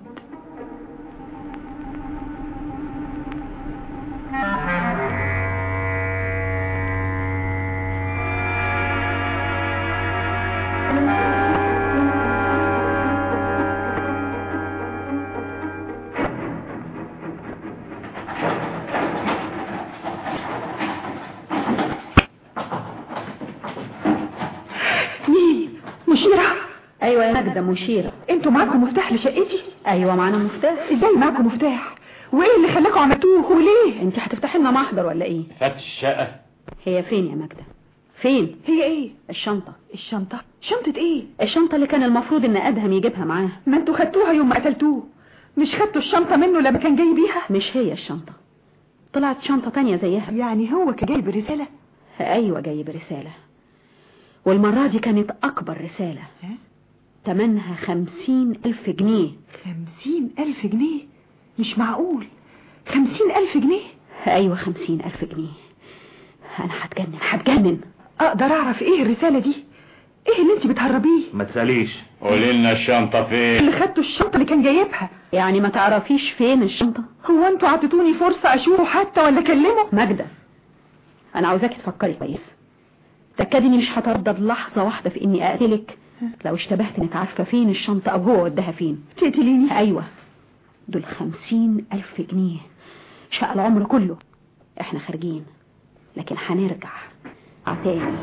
مين مشيرة ايوه يا ماجده مشيره انتوا معاكم مفتاح لشقتي ايوه معانا مفتاح ازاي معاكم مفتاح وايه اللي خلاكم عملتوه وليه انت هتفتحي لنا محضر ولا ايه فتش الشقة هي فين يا ماجده فين هي ايه الشنطه الشنطة شنطة ايه الشنطه اللي كان المفروض ان ادهم يجيبها معاه ما انتوا خدتوها يوم ما قتلتوه مش خدتوا الشنطة منه لما كان جاي بيها مش هي الشنطه طلعت شنطه تانية زيها يعني هو كان جاي برسالة ايوه جاي برساله والمره دي كانت اكبر رساله تمنها خمسين الف جنيه خمسين ألف جنيه مش معقول خمسين ألف جنيه ايوه خمسين الف جنيه انا هتجنن هتجنن اقدر اعرف ايه الرسالة دي ايه اللي انت بتهربيه ما تسأليش قولي لنا الشنطة فين اللي خدته الشنطة اللي كان جايبها يعني ما تعرفيش فين الشنطة هو انتوا عطيتوني فرصة اشوفه حتى ولا اكلمه ماجدة انا عاوزاكي تفكري كويس تأكدي اني مش هتردد لحظة واحدة في اني اقتلك لو اشتبهت انك عارفة فين الشنطة او هو وداها فين تقتليني ايوه دول خمسين الف جنيه شقى العمر كله احنا خارجين لكن هنرجع عتاني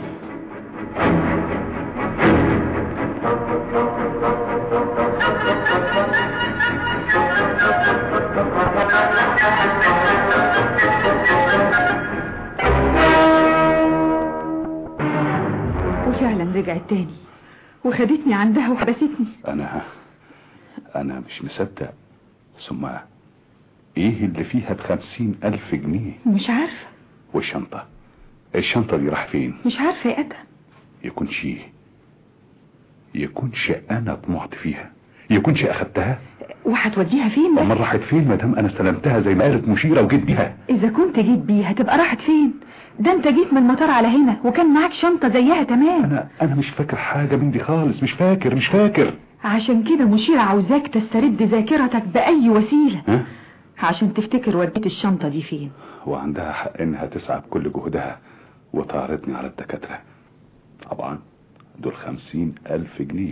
وفعلا رجعت تاني وخدتني عندها وحبستني انا انا مش مصدق ثم ايه اللي فيها بخمسين الف جنيه مش عارفة والشنطة الشنطة دي راح فين مش عارفة يا ادهم يكونش يكونش انا طمعت فيها يكونش اخدتها وهتوديها فين بقى؟ امال راحت فين ما دام انا استلمتها زي ما قالت مشيرة وجيت بيها اذا كنت جيت بيها تبقى راحت فين ده انت جيت من المطار على هنا وكان معاك شنطة زيها تمام انا انا مش فاكر حاجة من دي خالص مش فاكر مش فاكر عشان كده مشيرة عاوزاك تسترد ذاكرتك بأي وسيلة ها عشان تفتكر وديت الشنطة دي فين وعندها حق انها تسعى بكل جهدها وتعرضني على الدكاترة طبعا دول خمسين الف جنيه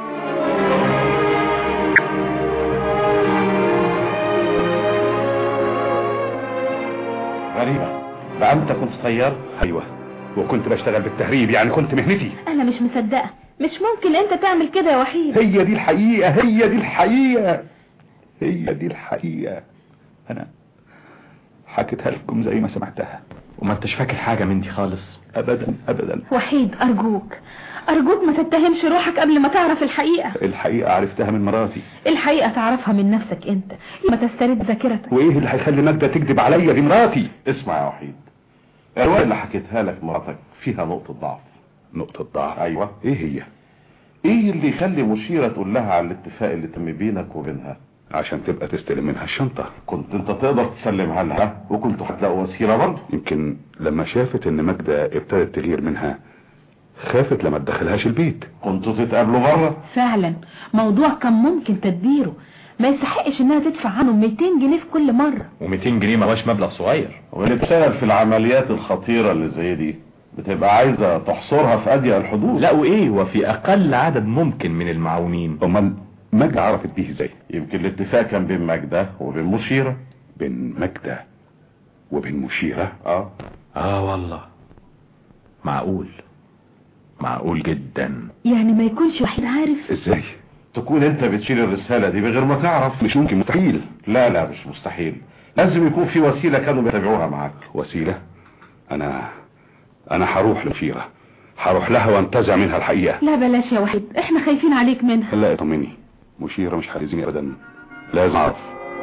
غريبة بقى انت كنت طيار ايوه وكنت بشتغل بالتهريب يعني كنت مهنتي انا مش مصدقة مش ممكن انت تعمل كده يا وحيد هي دي الحقيقة هي دي الحقيقة هي دي الحقيقة انا حكيتها لكم زي ما سمعتها وما انتش فاكر حاجة من دي خالص ابدا ابدا وحيد ارجوك ارجوك ما تتهمش روحك قبل ما تعرف الحقيقة الحقيقة عرفتها من مراتي الحقيقة تعرفها من نفسك انت ما تسترد ذاكرتك وايه اللي هيخلي ماجدة تكذب عليا دي مراتي اسمع يا وحيد الرواية اللي حكيتها لك مراتك فيها نقطة ضعف نقطة ضعف ايوه ايه هي ايه اللي يخلي مشيرة تقول لها على الاتفاق اللي تم بينك وبينها عشان تبقى تستلم منها الشنطة كنت انت تقدر تسلمها لها وكنتوا هتلاقوا وسيلة برضه يمكن لما شافت ان ماجدة ابتدت تغير منها خافت لما تدخلهاش البيت كنتوا تتقابلوا بره فعلا موضوع كان ممكن تدبيره ما يستحقش انها تدفع عنه 200 جنيه في كل مرة و200 جنيه ما هوش مبلغ صغير واللي بتشتغل في العمليات الخطيرة اللي زي دي بتبقى عايزة تحصرها في أضيق الحدود لا وايه وفي اقل عدد ممكن من المعاونين امال ماجدة عرفت بيه ازاي يمكن الاتفاق كان بين ماجدة وبين مشيرة بين ماجدة وبين مشيرة اه اه والله معقول معقول جدا يعني ما يكونش وحيد عارف ازاي تكون انت بتشيل الرسالة دي بغير ما تعرف مش ممكن مستحيل لا لا مش مستحيل لازم يكون في وسيلة كانوا بيتابعوها معاك وسيلة انا انا هروح لمشيرة هروح لها وانتزع منها الحقيقة لا بلاش يا وحيد احنا خايفين عليك منها لا اطمني مشيرة مش هتأذيني ابدا لازم اعرف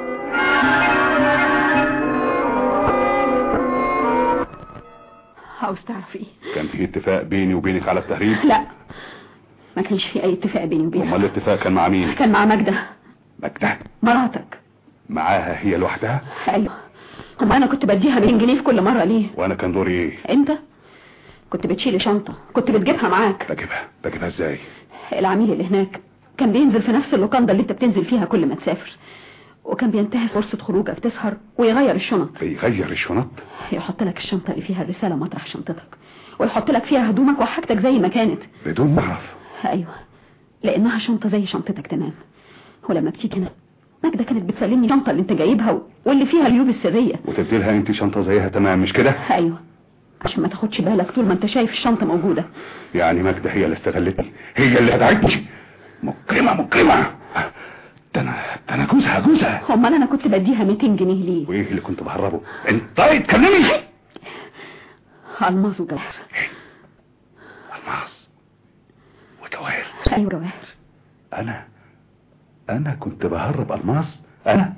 عاوز تعرف ايه كان في اتفاق بيني وبينك على التهريب لا ما كانش في اي اتفاق بيني وبينها امال الاتفاق كان مع مين كان مع ماجدة ماجدة مراتك معاها هي لوحدها ايوه هم انا كنت بديها 200 جنيه في كل مرة ليه وانا كان دوري ايه انت كنت بتشيل شنطة كنت بتجيبها معاك بجيبها بجيبها ازاي العميل اللي هناك كان بينزل في نفس اللوكاندا اللي انت بتنزل فيها كل ما تسافر وكان بينتهز فرصة خروجك تسهر ويغير الشنط بيغير الشنط يحط لك الشنطة اللي فيها الرسالة مطرح شنطتك ويحط لك فيها هدومك وحاجتك زي ما كانت بدون ما اعرف ايوه لانها شنطة زي شنطتك تمام ولما بتيجي هنا ماجدة كانت بتسلمني الشنطة اللي انت جايبها واللي فيها اليوب السرية وتدي لها انت شنطة زيها تمام مش كده ايوه عشان ما تاخدش بالك طول ما انت شايف الشنطة موجودة يعني ماجدة هي اللي استغلتني هي اللي هدعتني مكرمة مكرمة ده انا ده انا جوزها جوزها امال انا كنت بديها 200 جنيه ليه وايه اللي كنت بهربه انت طيب تكلمي الماظ وجواهر الماس وجواهر ايوه جواهر انا انا كنت بهرب الماس انا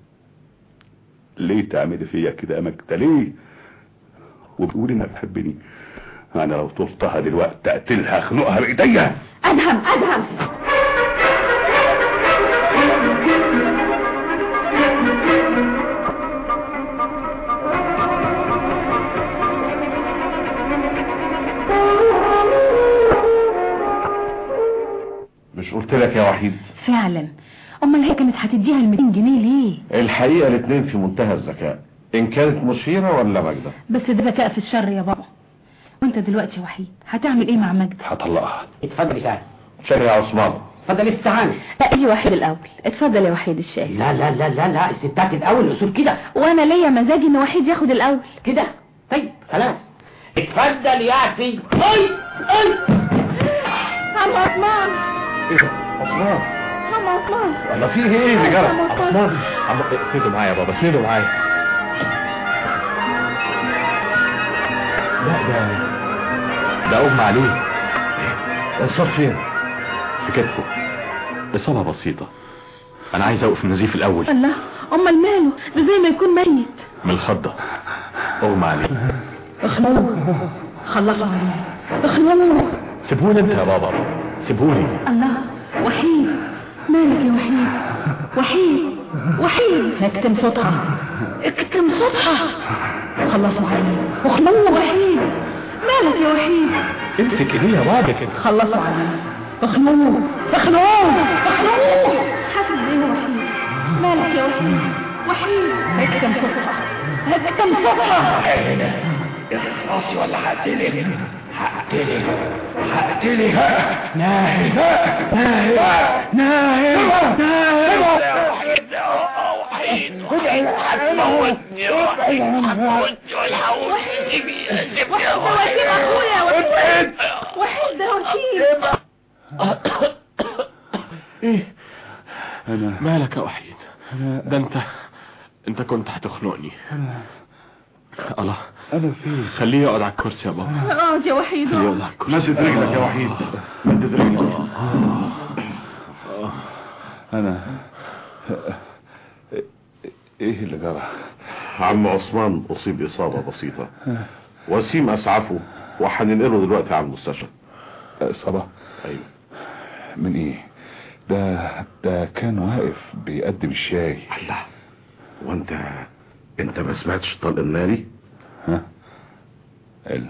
ليه تعملي فيا كده يا ماجدة ليه وبتقولي انها بتحبني انا لو طلتها دلوقتي اقتلها اخنقها بايديا ادهم ادهم بالك يا وحيد فعلا امال هي كانت هتديها ال 200 جنيه ليه الحقيقة الاثنين في منتهى الذكاء ان كانت مشيرة ولا ماجدة بس ده ذكاء في الشر يا بابا وانت دلوقتي يا وحيد هتعمل ايه مع مجد هطلقها اتفضل يا شاهد شاهد يا عثمان اتفضل السعانة لا اجي وحيد الاول اتفضل يا وحيد الشاي لا لا لا لا لا الستات الاول الاصول كده وانا ليا مزاج ان وحيد ياخد الاول كده طيب خلاص اتفضل يا اخي اي اي عم عثمان ايه ده عثمان عم عثمان الله فيه ايه اللي جرى عم عثمان عثمان عم اسندوا معايا يا بابا اسندوا معايا لا ده ده اغمى عليه انصاب فين في كتفه إصابة بسيطة أنا عايز أوقف النزيف الأول الله امال ماله ده زي ما يكون ميت من الخضة أغمى عليه اخنوه خلصوا عليه اخنوه سيبهوني أنت يا بابا سيبهوني الله وحيد مالك يا وحيد وحيد وحيد اكتم صوتها اكتم صوتها خلصوا عليه اخنوه وحيد مالك يا وحيد امسك إيديه يا بابا كده خلصوا عليه اخنوه اخنوه اخنوه حاسس بينا وحيد مالك يا وحيد وحيد اكتم صوتها اكتم صوتها راسي ولا هقتلك هقتلك هقتلك ناهي ناهي ناهي ناهي وحيد وحيد هتموتني وحيد هتموتني والحقوني سيبي سيبني يا وحيد اخويا وحيد وحيد ده وحيد إيه انا مالك يا وحيد ده أنت أنت كنت هتخنقني الله انا فين خليه يقعد على الكرسي يا بابا اقعد يا وحيد خليه اقعد. يقعد على الكرسي مدد رجلك يا وحيد مدد رجلك انا ايه اللي جرى عم عثمان اصيب اصابة بسيطة وسيم اسعفه وهننقله دلوقتي على المستشفى اصابة ايوه من ايه ده ده كان واقف بيقدم الشاي الله وانت انت ما سمعتش الطلق الناري ها ال...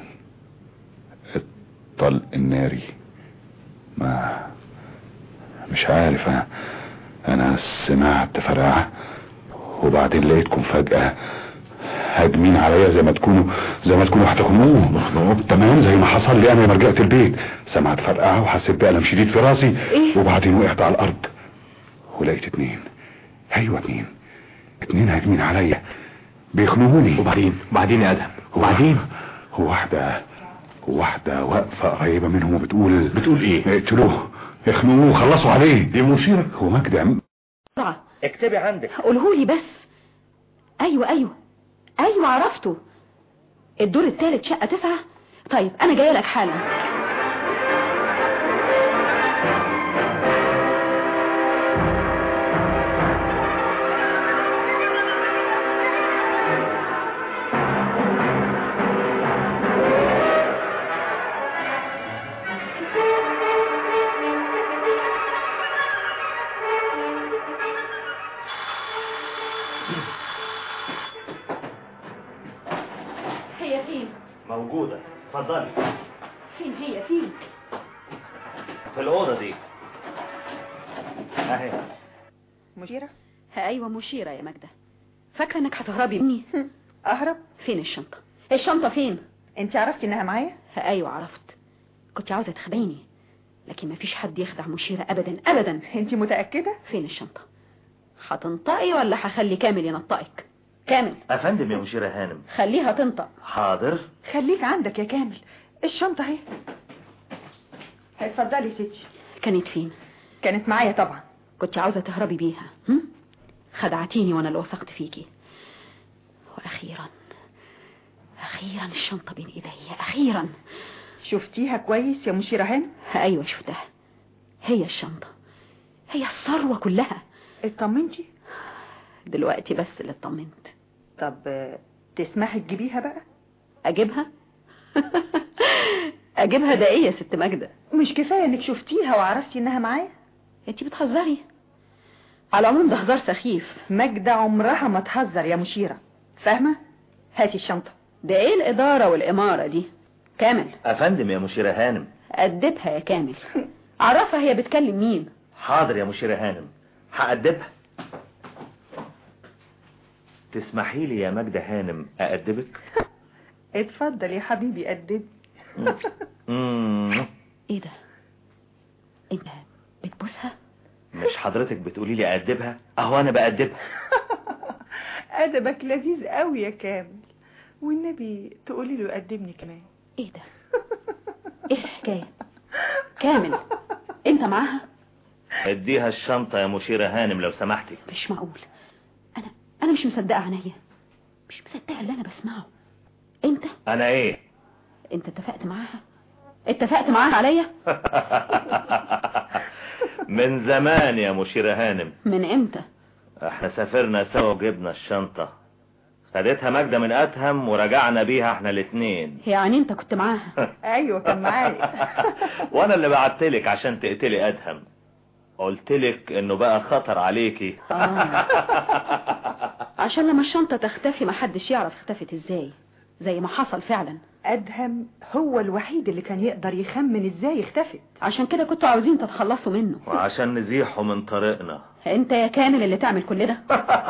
الطلق الناري ما مش عارف انا انا سمعت فرقعة وبعدين لقيتكم فجأة هاجمين عليا زي ما تكونوا زي ما تكونوا هتخنقوه تمام زي ما حصل لي انا لما رجعت البيت سمعت فرقعة وحسيت بألم شديد في راسي إيه؟ وبعدين وقعت على الارض ولقيت اتنين ايوه اتنين اتنين هاجمين عليا بيخنقوني وبعدين وبعدين يا أدهم وبعدين واحدة واحدة واقفة قريبة منهم وبتقول بتقول إيه اقتلوه اخنقوه خلصوا عليه دي مشيرة هو مجدي عم- بسرعة اكتبي عندك قولهولي بس ايوه ايوه ايوه عرفته الدور الثالث شقة تسعة طيب انا جايه لك حالا هي فين موجودة اتفضلي فين هي فين في الأوضة دي اهي مشيرة ها ايوه مشيرة يا ماجدة فاكرة انك هتهربي مني اهرب فين الشنطة الشنطة فين انت عرفتي انها معايا ها ايوه عرفت كنت عاوزة تخدعيني لكن مفيش حد يخدع مشيرة ابدا ابدا انت متأكدة فين الشنطة هتنطقي ولا هخلي كامل ينطقك كامل افندم يا مشيرة هانم خليها تنطق حاضر خليك عندك يا كامل الشنطة اهي اتفضلي يا ستي كانت فين كانت معايا طبعا كنت عاوزة تهربي بيها هم؟ خدعتيني وانا اللي وثقت فيكي واخيرا اخيرا الشنطة بين ايدي اخيرا شفتيها كويس يا مشيرة هانم ايوه شفتها هي الشنطة هي الثروة كلها اطمنتي دلوقتي بس اللي اطمنت طب آه، تسمحي تجيبيها بقى اجيبها اجيبها ده ايه يا ست ماجدة مش كفاية انك شفتيها وعرفتي انها معايا انتي بتهزري على العموم ده هزار سخيف ماجدة عمرها ما تهزر يا مشيرة فاهمة هاتي الشنطة ده ايه الادارة والامارة دي كامل افندم يا مشيرة هانم أدبها يا كامل عرفها هي بتكلم مين حاضر يا مشيرة هانم هأدبها تسمحي لي يا ماجدة هانم أأدبك اتفضل يا حبيبي قدد مم. ايه ده انت بتبوسها مش حضرتك بتقولي لي أأدبها أهو أنا بأدبها ادبك لذيذ قوي يا كامل والنبي تقولي له قدمني كمان ايه ده ايه الحكايه كامل انت معاها اديها الشنطة يا مشيرة هانم لو سمحتي مش معقول انا انا مش مصدقه عينيا مش مصدقه اللي انا بسمعه انت أنا إيه انت اتفقت معاها اتفقت معاها عليا من زمان يا مشيرة هانم من امتى احنا سافرنا سوا وجبنا الشنطة خدتها ماجدة من أتهم ورجعنا بيها احنا الاتنين يعني انت كنت معاها ايوه كان معايا وانا اللي بعتلك عشان تقتلي أدهم قلتلك انه بقى خطر عليكي عشان لما الشنطه تختفي محدش يعرف اختفت ازاي زي ما حصل فعلا ادهم هو الوحيد اللي كان يقدر يخمن ازاي اختفت عشان كده كنتوا عاوزين تتخلصوا منه وعشان نزيحه من طريقنا انت يا كامل اللي تعمل كل ده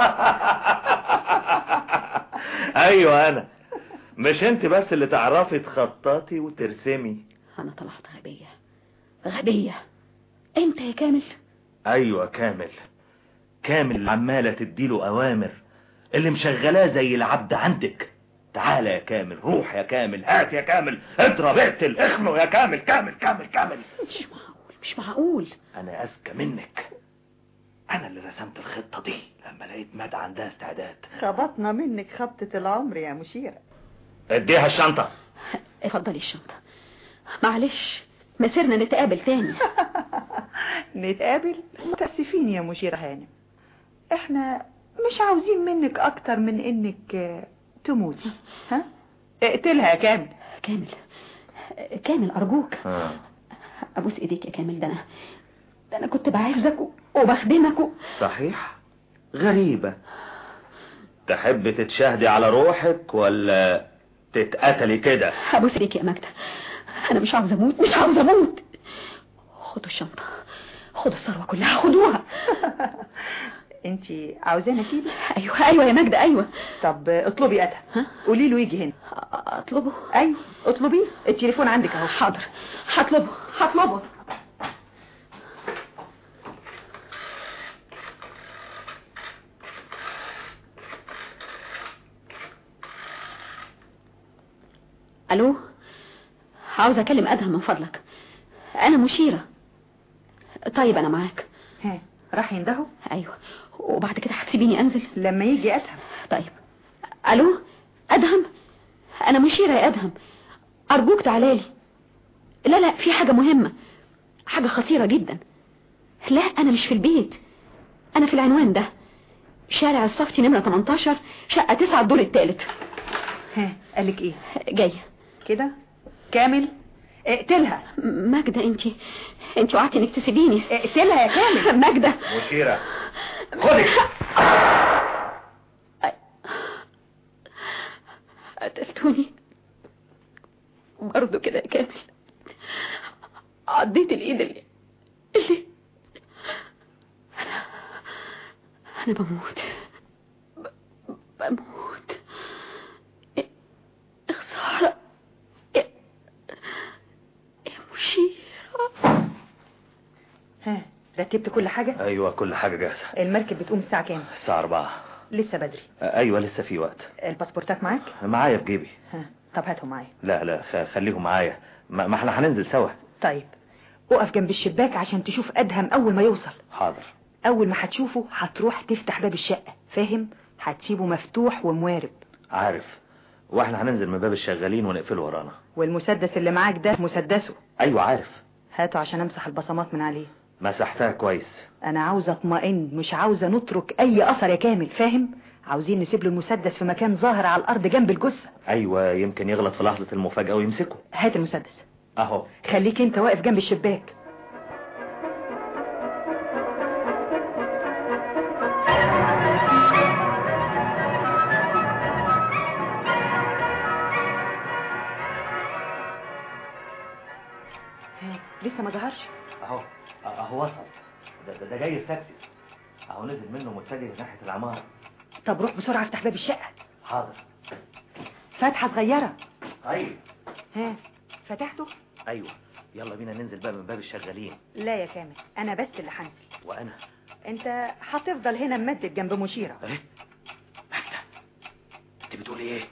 ايوه انا مش انت بس اللي تعرفي تخططي وترسمي انا طلعت غبيه غبيه انت يا كامل ايوه كامل كامل اللي عماله تديله اوامر اللي مشغلاه زي العبد عندك تعالى يا كامل روح يا كامل هات يا كامل اضرب اقتل اخنق يا كامل كامل كامل كامل مش معقول مش معقول انا اذكى منك انا اللي رسمت الخطة دي لما لقيت ماد عندها استعداد خبطنا منك خبطة العمر يا مشيرة اديها الشنطة اتفضلي الشنطه معلش مسيرنا نتقابل تاني نتقابل متأسفين يا مشيرة هانم احنا مش عاوزين منك اكتر من انك آه، تموتي ها اقتلها يا كامل كامل كامل ارجوك آه. ابوس ايديك يا كامل ده انا ده انا كنت بعزك و- وبخدمك و- صحيح غريبة تحب تتشهدي على روحك ولا تتقتلي كده ابوس ايديك يا ماجدة انا مش عاوزه اموت مش عاوزه اموت خدوا الشنطه خدوا الثروه كلها خدوها انت عاوزانا كده ايوه ايوه يا ماجدة ايوه طب آه، اطلبي ادهم قولي له يجي هنا اطلبه ايوه اطلبيه التليفون عندك اهو حاضر هطلبه هطلبه الو عاوز اكلم ادهم من فضلك انا مشيرة طيب انا معاك ها راح يندهوا ايوه وبعد كده هتسيبيني انزل لما يجي ادهم طيب الو ادهم انا مشيرة يا ادهم ارجوك تعالى لي لا لا في حاجة مهمة حاجة خطيرة جدا لا انا مش في البيت انا في العنوان ده شارع الصفتي نمرة 18 شقة 9 الدور الثالث ها قالك ايه جاية كده كامل اقتلها ماجدة انت انت وعدتي انك تسيبيني اقتلها يا كامل ماجدة مشيرة خدي قتلتوني برضه كده يا كامل عديت الايد اللي اللي انا انا بموت ب... بموت يا يا خسارة يا يا مشيرة ها رتبت كل حاجة ايوه كل حاجة جاهزة المركب بتقوم الساعة كام الساعة أربعة لسه بدري آه، ايوه لسه في وقت الباسبورتات معاك معايا في جيبي ها طب هاتهم معايا لا لا خ- خليهم معايا ما ما احنا هننزل سوا طيب اقف جنب الشباك عشان تشوف ادهم اول ما يوصل حاضر اول ما هتشوفه هتروح تفتح باب الشقة فاهم هتسيبه مفتوح وموارب عارف واحنا هننزل من باب الشغالين ونقفله ورانا والمسدس اللي معاك ده مسدسه ايوه عارف هاته عشان امسح البصمات من عليه مسحتها كويس انا عاوزه اطمئن مش عاوزه نترك اي اثر يا كامل فاهم عاوزين نسيب له المسدس في مكان ظاهر على الارض جنب الجثه ايوه يمكن يغلط في لحظة المفاجأة ويمسكه هات المسدس اهو خليك انت واقف جنب الشباك ها، لسه ما ظهرش اهو اهو وصل ده, ده, ده جاي التاكسي اهو نزل منه متجه ناحيه العماره طب روح بسرعة افتح باب الشقة حاضر فتحة صغيرة ايوه ها فتحته ايوه يلا بينا ننزل بقى من باب الشغالين لا يا كامل انا بس اللي هنزل وانا انت هتفضل هنا ممدد جنب مشيرة ايه انت بتقولي ايه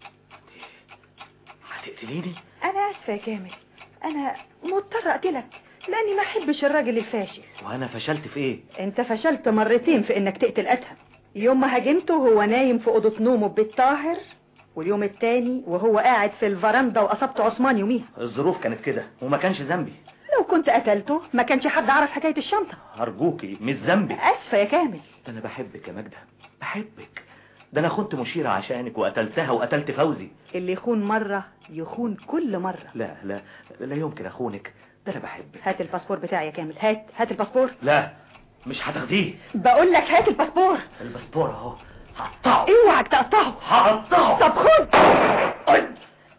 هتقتليني انا اسفة يا كامل انا مضطرة اقتلك لاني ما احبش الراجل الفاشل وانا فشلت في ايه انت فشلت مرتين في انك تقتل ادهم يوم ما هاجمته وهو نايم في اوضه نومه ببيت طاهر واليوم التاني وهو قاعد في الفرندا وأصبت عثمان يوميها الظروف كانت كده وما كانش ذنبي لو كنت قتلته ما كانش حد عرف حكاية الشنطة ارجوكي مش ذنبي أسفة يا كامل ده انا بحبك يا ماجدة بحبك ده انا خنت مشيرة عشانك وقتلتها وقتلت فوزي اللي يخون مرة يخون كل مرة لا لا لا يمكن اخونك ده انا بحبك هات الباسبور بتاعي يا كامل هات هات الباسبور لا مش هتاخديه بقول لك هات الباسبور الباسبور اهو هقطعه اوعك تقطعه هقطعه طب خد أي.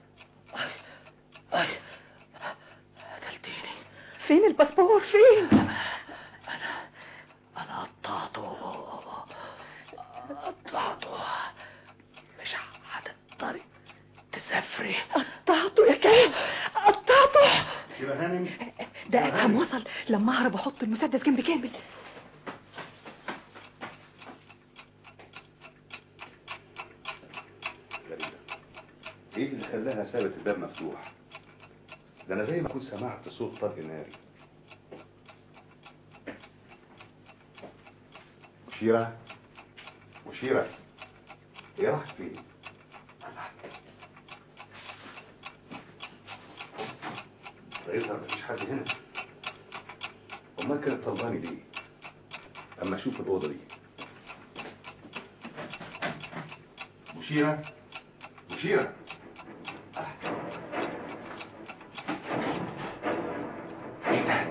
أي. قتلتيني فين الباسبور فين انا قطعته قطعته مش هتقدري تسافري قطعته يا كامل قطعته كده هانم ده ادهم وصل لما اهرب احط المسدس جنب كامل غريبة ايه اللي خلاها سابت الباب مفتوح ده انا زي ما كنت سمعت صوت طلق ناري مشيرة مشيرة ايه راحت فين ده يظهر مفيش حد هنا امال كانت طلباني ليه اما اشوف الاوضه دي مشيرة مشيرة ايه ده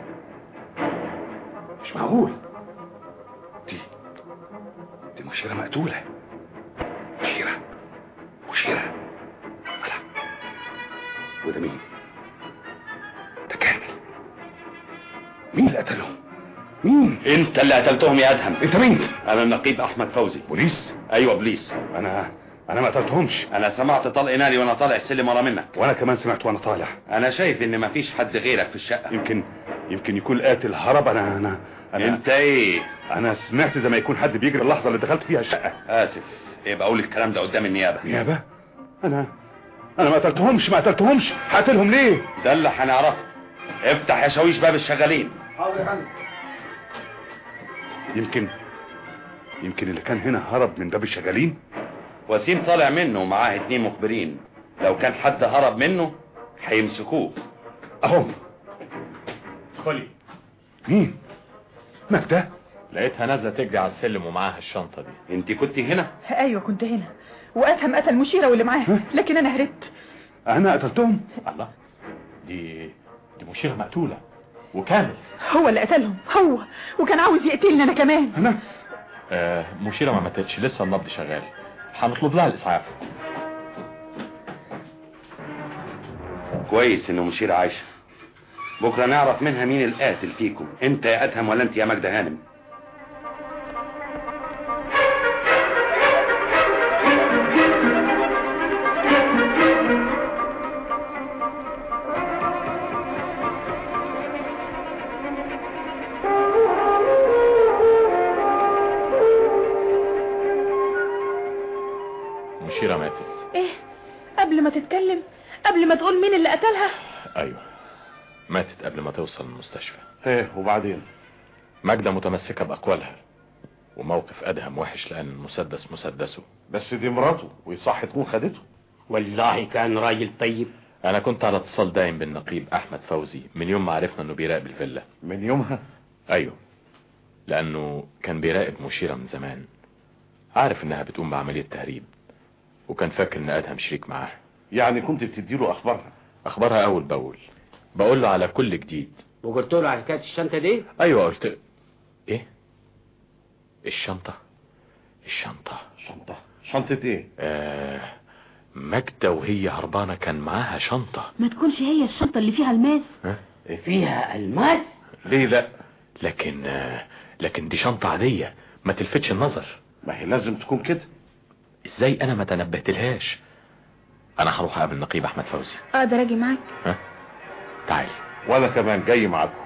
مش معقول دي دي مشيرة مقتولة مشيرة مشيرة ألا وده مين ده كامل مين اللي قتلهم مين انت اللي قتلتهم يا ادهم انت مين انا النقيب احمد فوزي بوليس ايوه بليس انا انا ما قتلتهمش انا سمعت طلق ناري وانا طالع السلم ورا منك وانا كمان سمعت وانا طالع انا شايف ان مفيش حد غيرك في الشقه يمكن يمكن يكون القاتل هرب انا انا انا انت ايه انا سمعت زي ما يكون حد بيجري اللحظه اللي دخلت فيها الشقه اسف يبقى اقول الكلام ده قدام النيابه نيابه انا انا ما قتلتهمش ما قتلتهمش هقتلهم ليه ده اللي هنعرفه افتح يا شاويش باب الشغالين حاضر يا فندم يمكن يمكن اللي كان هنا هرب من باب الشغالين وسيم طالع منه ومعاه اتنين مخبرين لو كان حد هرب منه هيمسكوه اهو خلي مين ماجدة لقيتها نازله تجري على السلم ومعاها الشنطه دي انت كنت هنا ايوه كنت هنا وادهم قتل مشيرة واللي معاه لكن انا هربت انا قتلتهم الله دي دي مشيره مقتوله وكامل هو اللي قتلهم هو وكان عاوز يقتلني انا كمان انا آه مشيره ما ماتتش لسه النبض شغال هنطلب لها الاسعاف كويس انه مشيرة عايشة بكرة نعرف منها مين القاتل فيكم انت يا ادهم ولا انت يا ماجدة هانم مشيره ماتت ايه قبل ما تتكلم قبل ما تقول مين اللي قتلها ايوه ماتت قبل ما توصل المستشفى ايه وبعدين ماجدة متمسكة بأقوالها وموقف أدهم وحش لأن المسدس مسدسه بس دي مراته ويصح تكون خدته والله كان راجل طيب أنا كنت على اتصال دايم بالنقيب أحمد فوزي من يوم ما عرفنا إنه بيراقب الفيلا من يومها أيوه لأنه كان بيراقب مشيرة من زمان عارف إنها بتقوم بعملية تهريب وكان فاكر إن أدهم شريك معاها يعني كنت بتديله اخبارها أخبارها أول بأول بقول له على كل جديد وقلت له على حكايه الشنطه دي أيوه قلت إيه الشنطة الشنطة شنطة شنطة ايه آه ماجدة وهي هربانة كان معاها شنطة ما تكونش هي الشنطة اللي فيها الماس فيها الماس ليه لا لكن آه، لكن دي شنطة عادية ما تلفتش النظر ما هي لازم تكون كده ازاي انا ما تنبهتلهاش انا هروح اقابل نقيب احمد فوزي اقدر اجي معاك ها تعالي وانا كمان جاي معاكم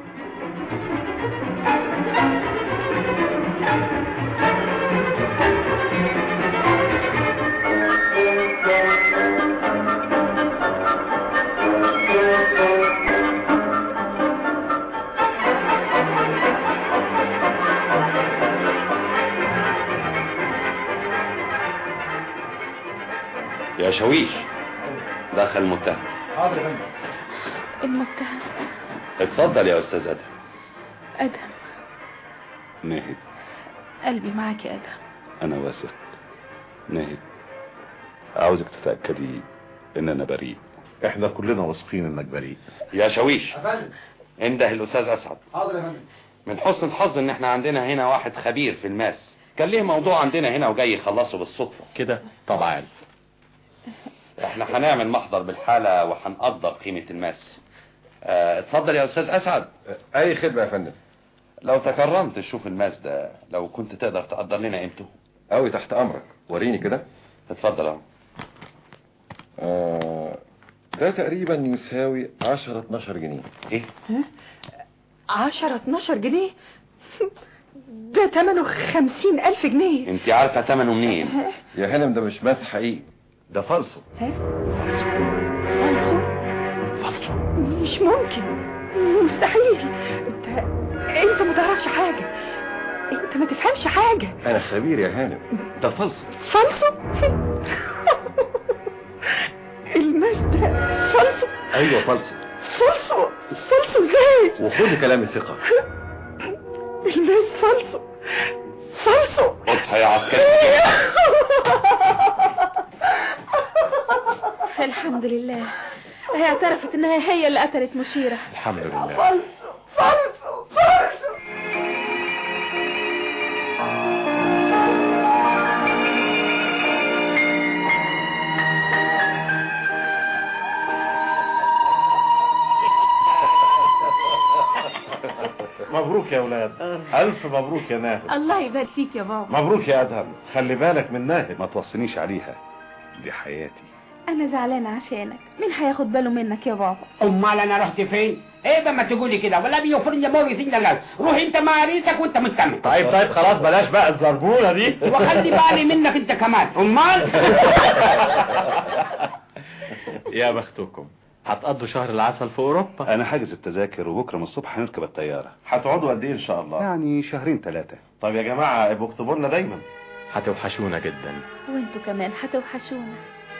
يا شويش دخل المتهم حاضر يا فندم المتهم اتفضل يا استاذ ادهم ادهم ناهد قلبي معاك يا ادهم انا واثق ناهد عاوزك تتأكدي ان انا بريء احنا كلنا واثقين انك بريء يا شويش يا فندم انده الاستاذ اسعد حاضر يا فندم من حسن الحظ ان احنا عندنا هنا واحد خبير في الماس كان ليه موضوع عندنا هنا وجاي يخلصه بالصدفة كده طبعا احنا هنعمل محضر بالحالة وهنقدر قيمة الماس اه اتفضل يا استاذ اسعد اي خدمة يا فندم لو تكرمت تشوف الماس ده لو كنت تقدر تقدر لنا قيمته قوي تحت امرك وريني كده اتفضل اهو آه ده تقريبا يساوي 10 12 جنيه ايه عشرة اتناشر جنيه ده تمنه خمسين ألف جنيه انت عارفة ثمنه منين يا هانم ده مش ماس حقيقي ده فالصو فالصو فالصو مش ممكن مستحيل انت انت ما تعرفش حاجة انت ما تفهمش حاجة انا خبير يا هانم ده فالصو فالصو الماس ده فالصو ايوه فالصو فالصو فالصو ازاي وخدي كلامي ثقة الماس فالصو فالصو اصحى يا عسكري الحمد لله هي اعترفت انها هي اللي قتلت مشيرة الحمد لله فالصو فالصو فالصو مبروك يا اولاد الف مبروك يا ناهد الله يبارك فيك يا بابا مبروك يا ادهم خلي بالك من ناهد ما توصنيش عليها دي حياتي انا زعلانة عشانك مين هياخد باله منك يا بابا امال انا رحت فين ايه بقى ما تقولي كده ولا بيوفرني بوري سنجل روح انت مع عريسك وانت مطمن طيب طيب خلاص بلاش بقى الزربونة دي وخلي بالي منك انت كمان امال يا بختكم هتقضوا شهر العسل في اوروبا انا حاجز التذاكر وبكره من الصبح هنركب الطياره هتقعدوا قد ايه ان شاء الله يعني شهرين ثلاثه طب يا جماعة ابقوا اكتبوا لنا دايما هتوحشونا جدا وانتوا كمان هتوحشونا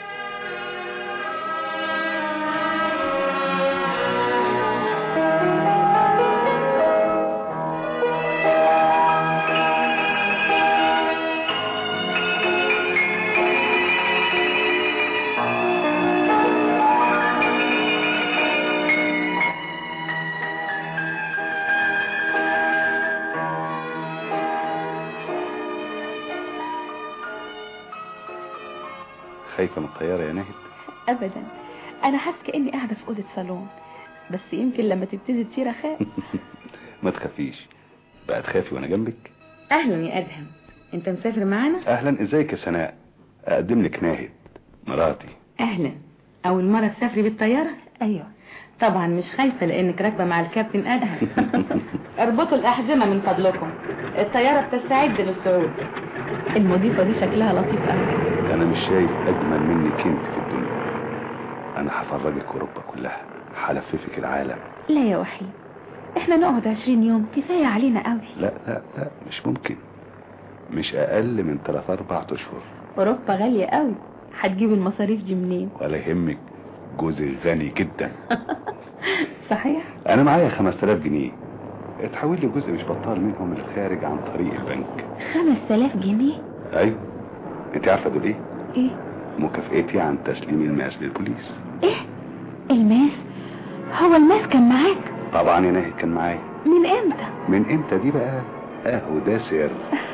خايفه من الطياره يا ناهد ابدا انا حاسه كاني قاعده في اوضه صالون بس يمكن لما تبتدي تطير اخاف ما تخافيش بقى تخافي وانا جنبك اهلا يا ادهم انت مسافر معانا اهلا ازيك يا سناء اقدم لك ناهد مراتي اهلا اول مره تسافري بالطياره ايوه طبعا مش خايفه لانك راكبه مع الكابتن ادهم اربطوا الاحزمه من فضلكم الطياره بتستعد للصعود المضيفه دي شكلها لطيف قوي انا مش شايف اجمل منك انت في الدنيا انا هفرجك اوروبا كلها هلففك العالم لا يا وحيد احنا نقعد عشرين يوم كفايه علينا قوي لا لا لا مش ممكن مش اقل من 3 4 اشهر اوروبا غاليه قوي هتجيب المصاريف دي منين ولا يهمك جوزي غني جدا صحيح انا معايا 5000 جنيه اتحول لي جزء مش بطال منهم الخارج عن طريق البنك خمس تلاف جنيه ايوه انت عارفه دول ايه ايه مكافئتي عن تسليم الماس للبوليس ايه الماس هو الماس كان معاك طبعا يا ناهد كان معايا من امتى من امتى دي بقى اهو ده سر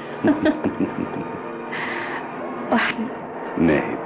وحيد ناهد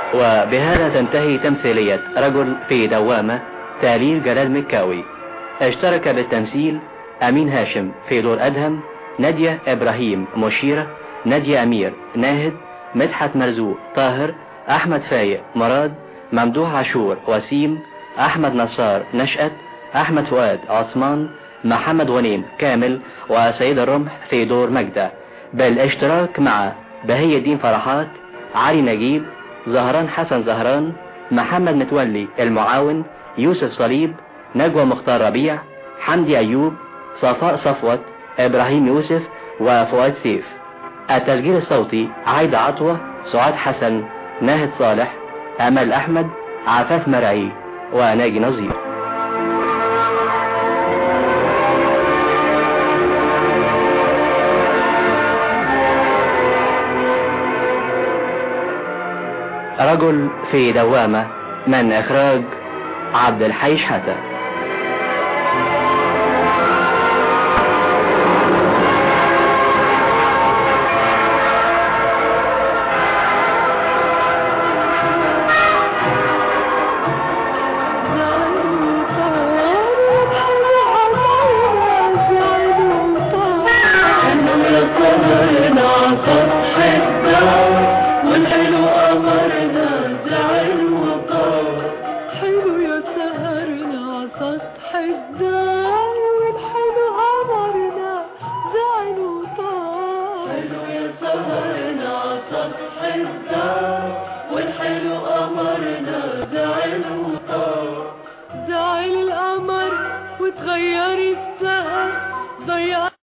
وبهذا تنتهي تمثيلية رجل في دوامة تاليف جلال مكاوي اشترك بالتمثيل أمين هاشم في دور أدهم نادية إبراهيم مشيرة نادية أمير ناهد مدحت مرزوق طاهر أحمد فايق مراد ممدوح عاشور وسيم أحمد نصار نشأت أحمد فؤاد عثمان محمد غنيم كامل وسيد الرمح في دور مجدة بالاشتراك مع بهي الدين فرحات علي نجيب زهران حسن زهران محمد متولي المعاون يوسف صليب نجوى مختار ربيع حمدي أيوب صفاء صفوت إبراهيم يوسف وفؤاد سيف التسجيل الصوتي عايدة عطوة سعاد حسن ناهد صالح أمل أحمد عفاف مرعي وناجي نظير رجل في دوامة من إخراج عبد الحي شحاتة والحلو أمرنا زعل وطار حلو يا سهرنا سطح الدار والحلو أمرنا زعل وطار حلو يا سهرنا سطح الدار والحلو أمرنا زعل وطار زعل القمر وتغير السهر ضيع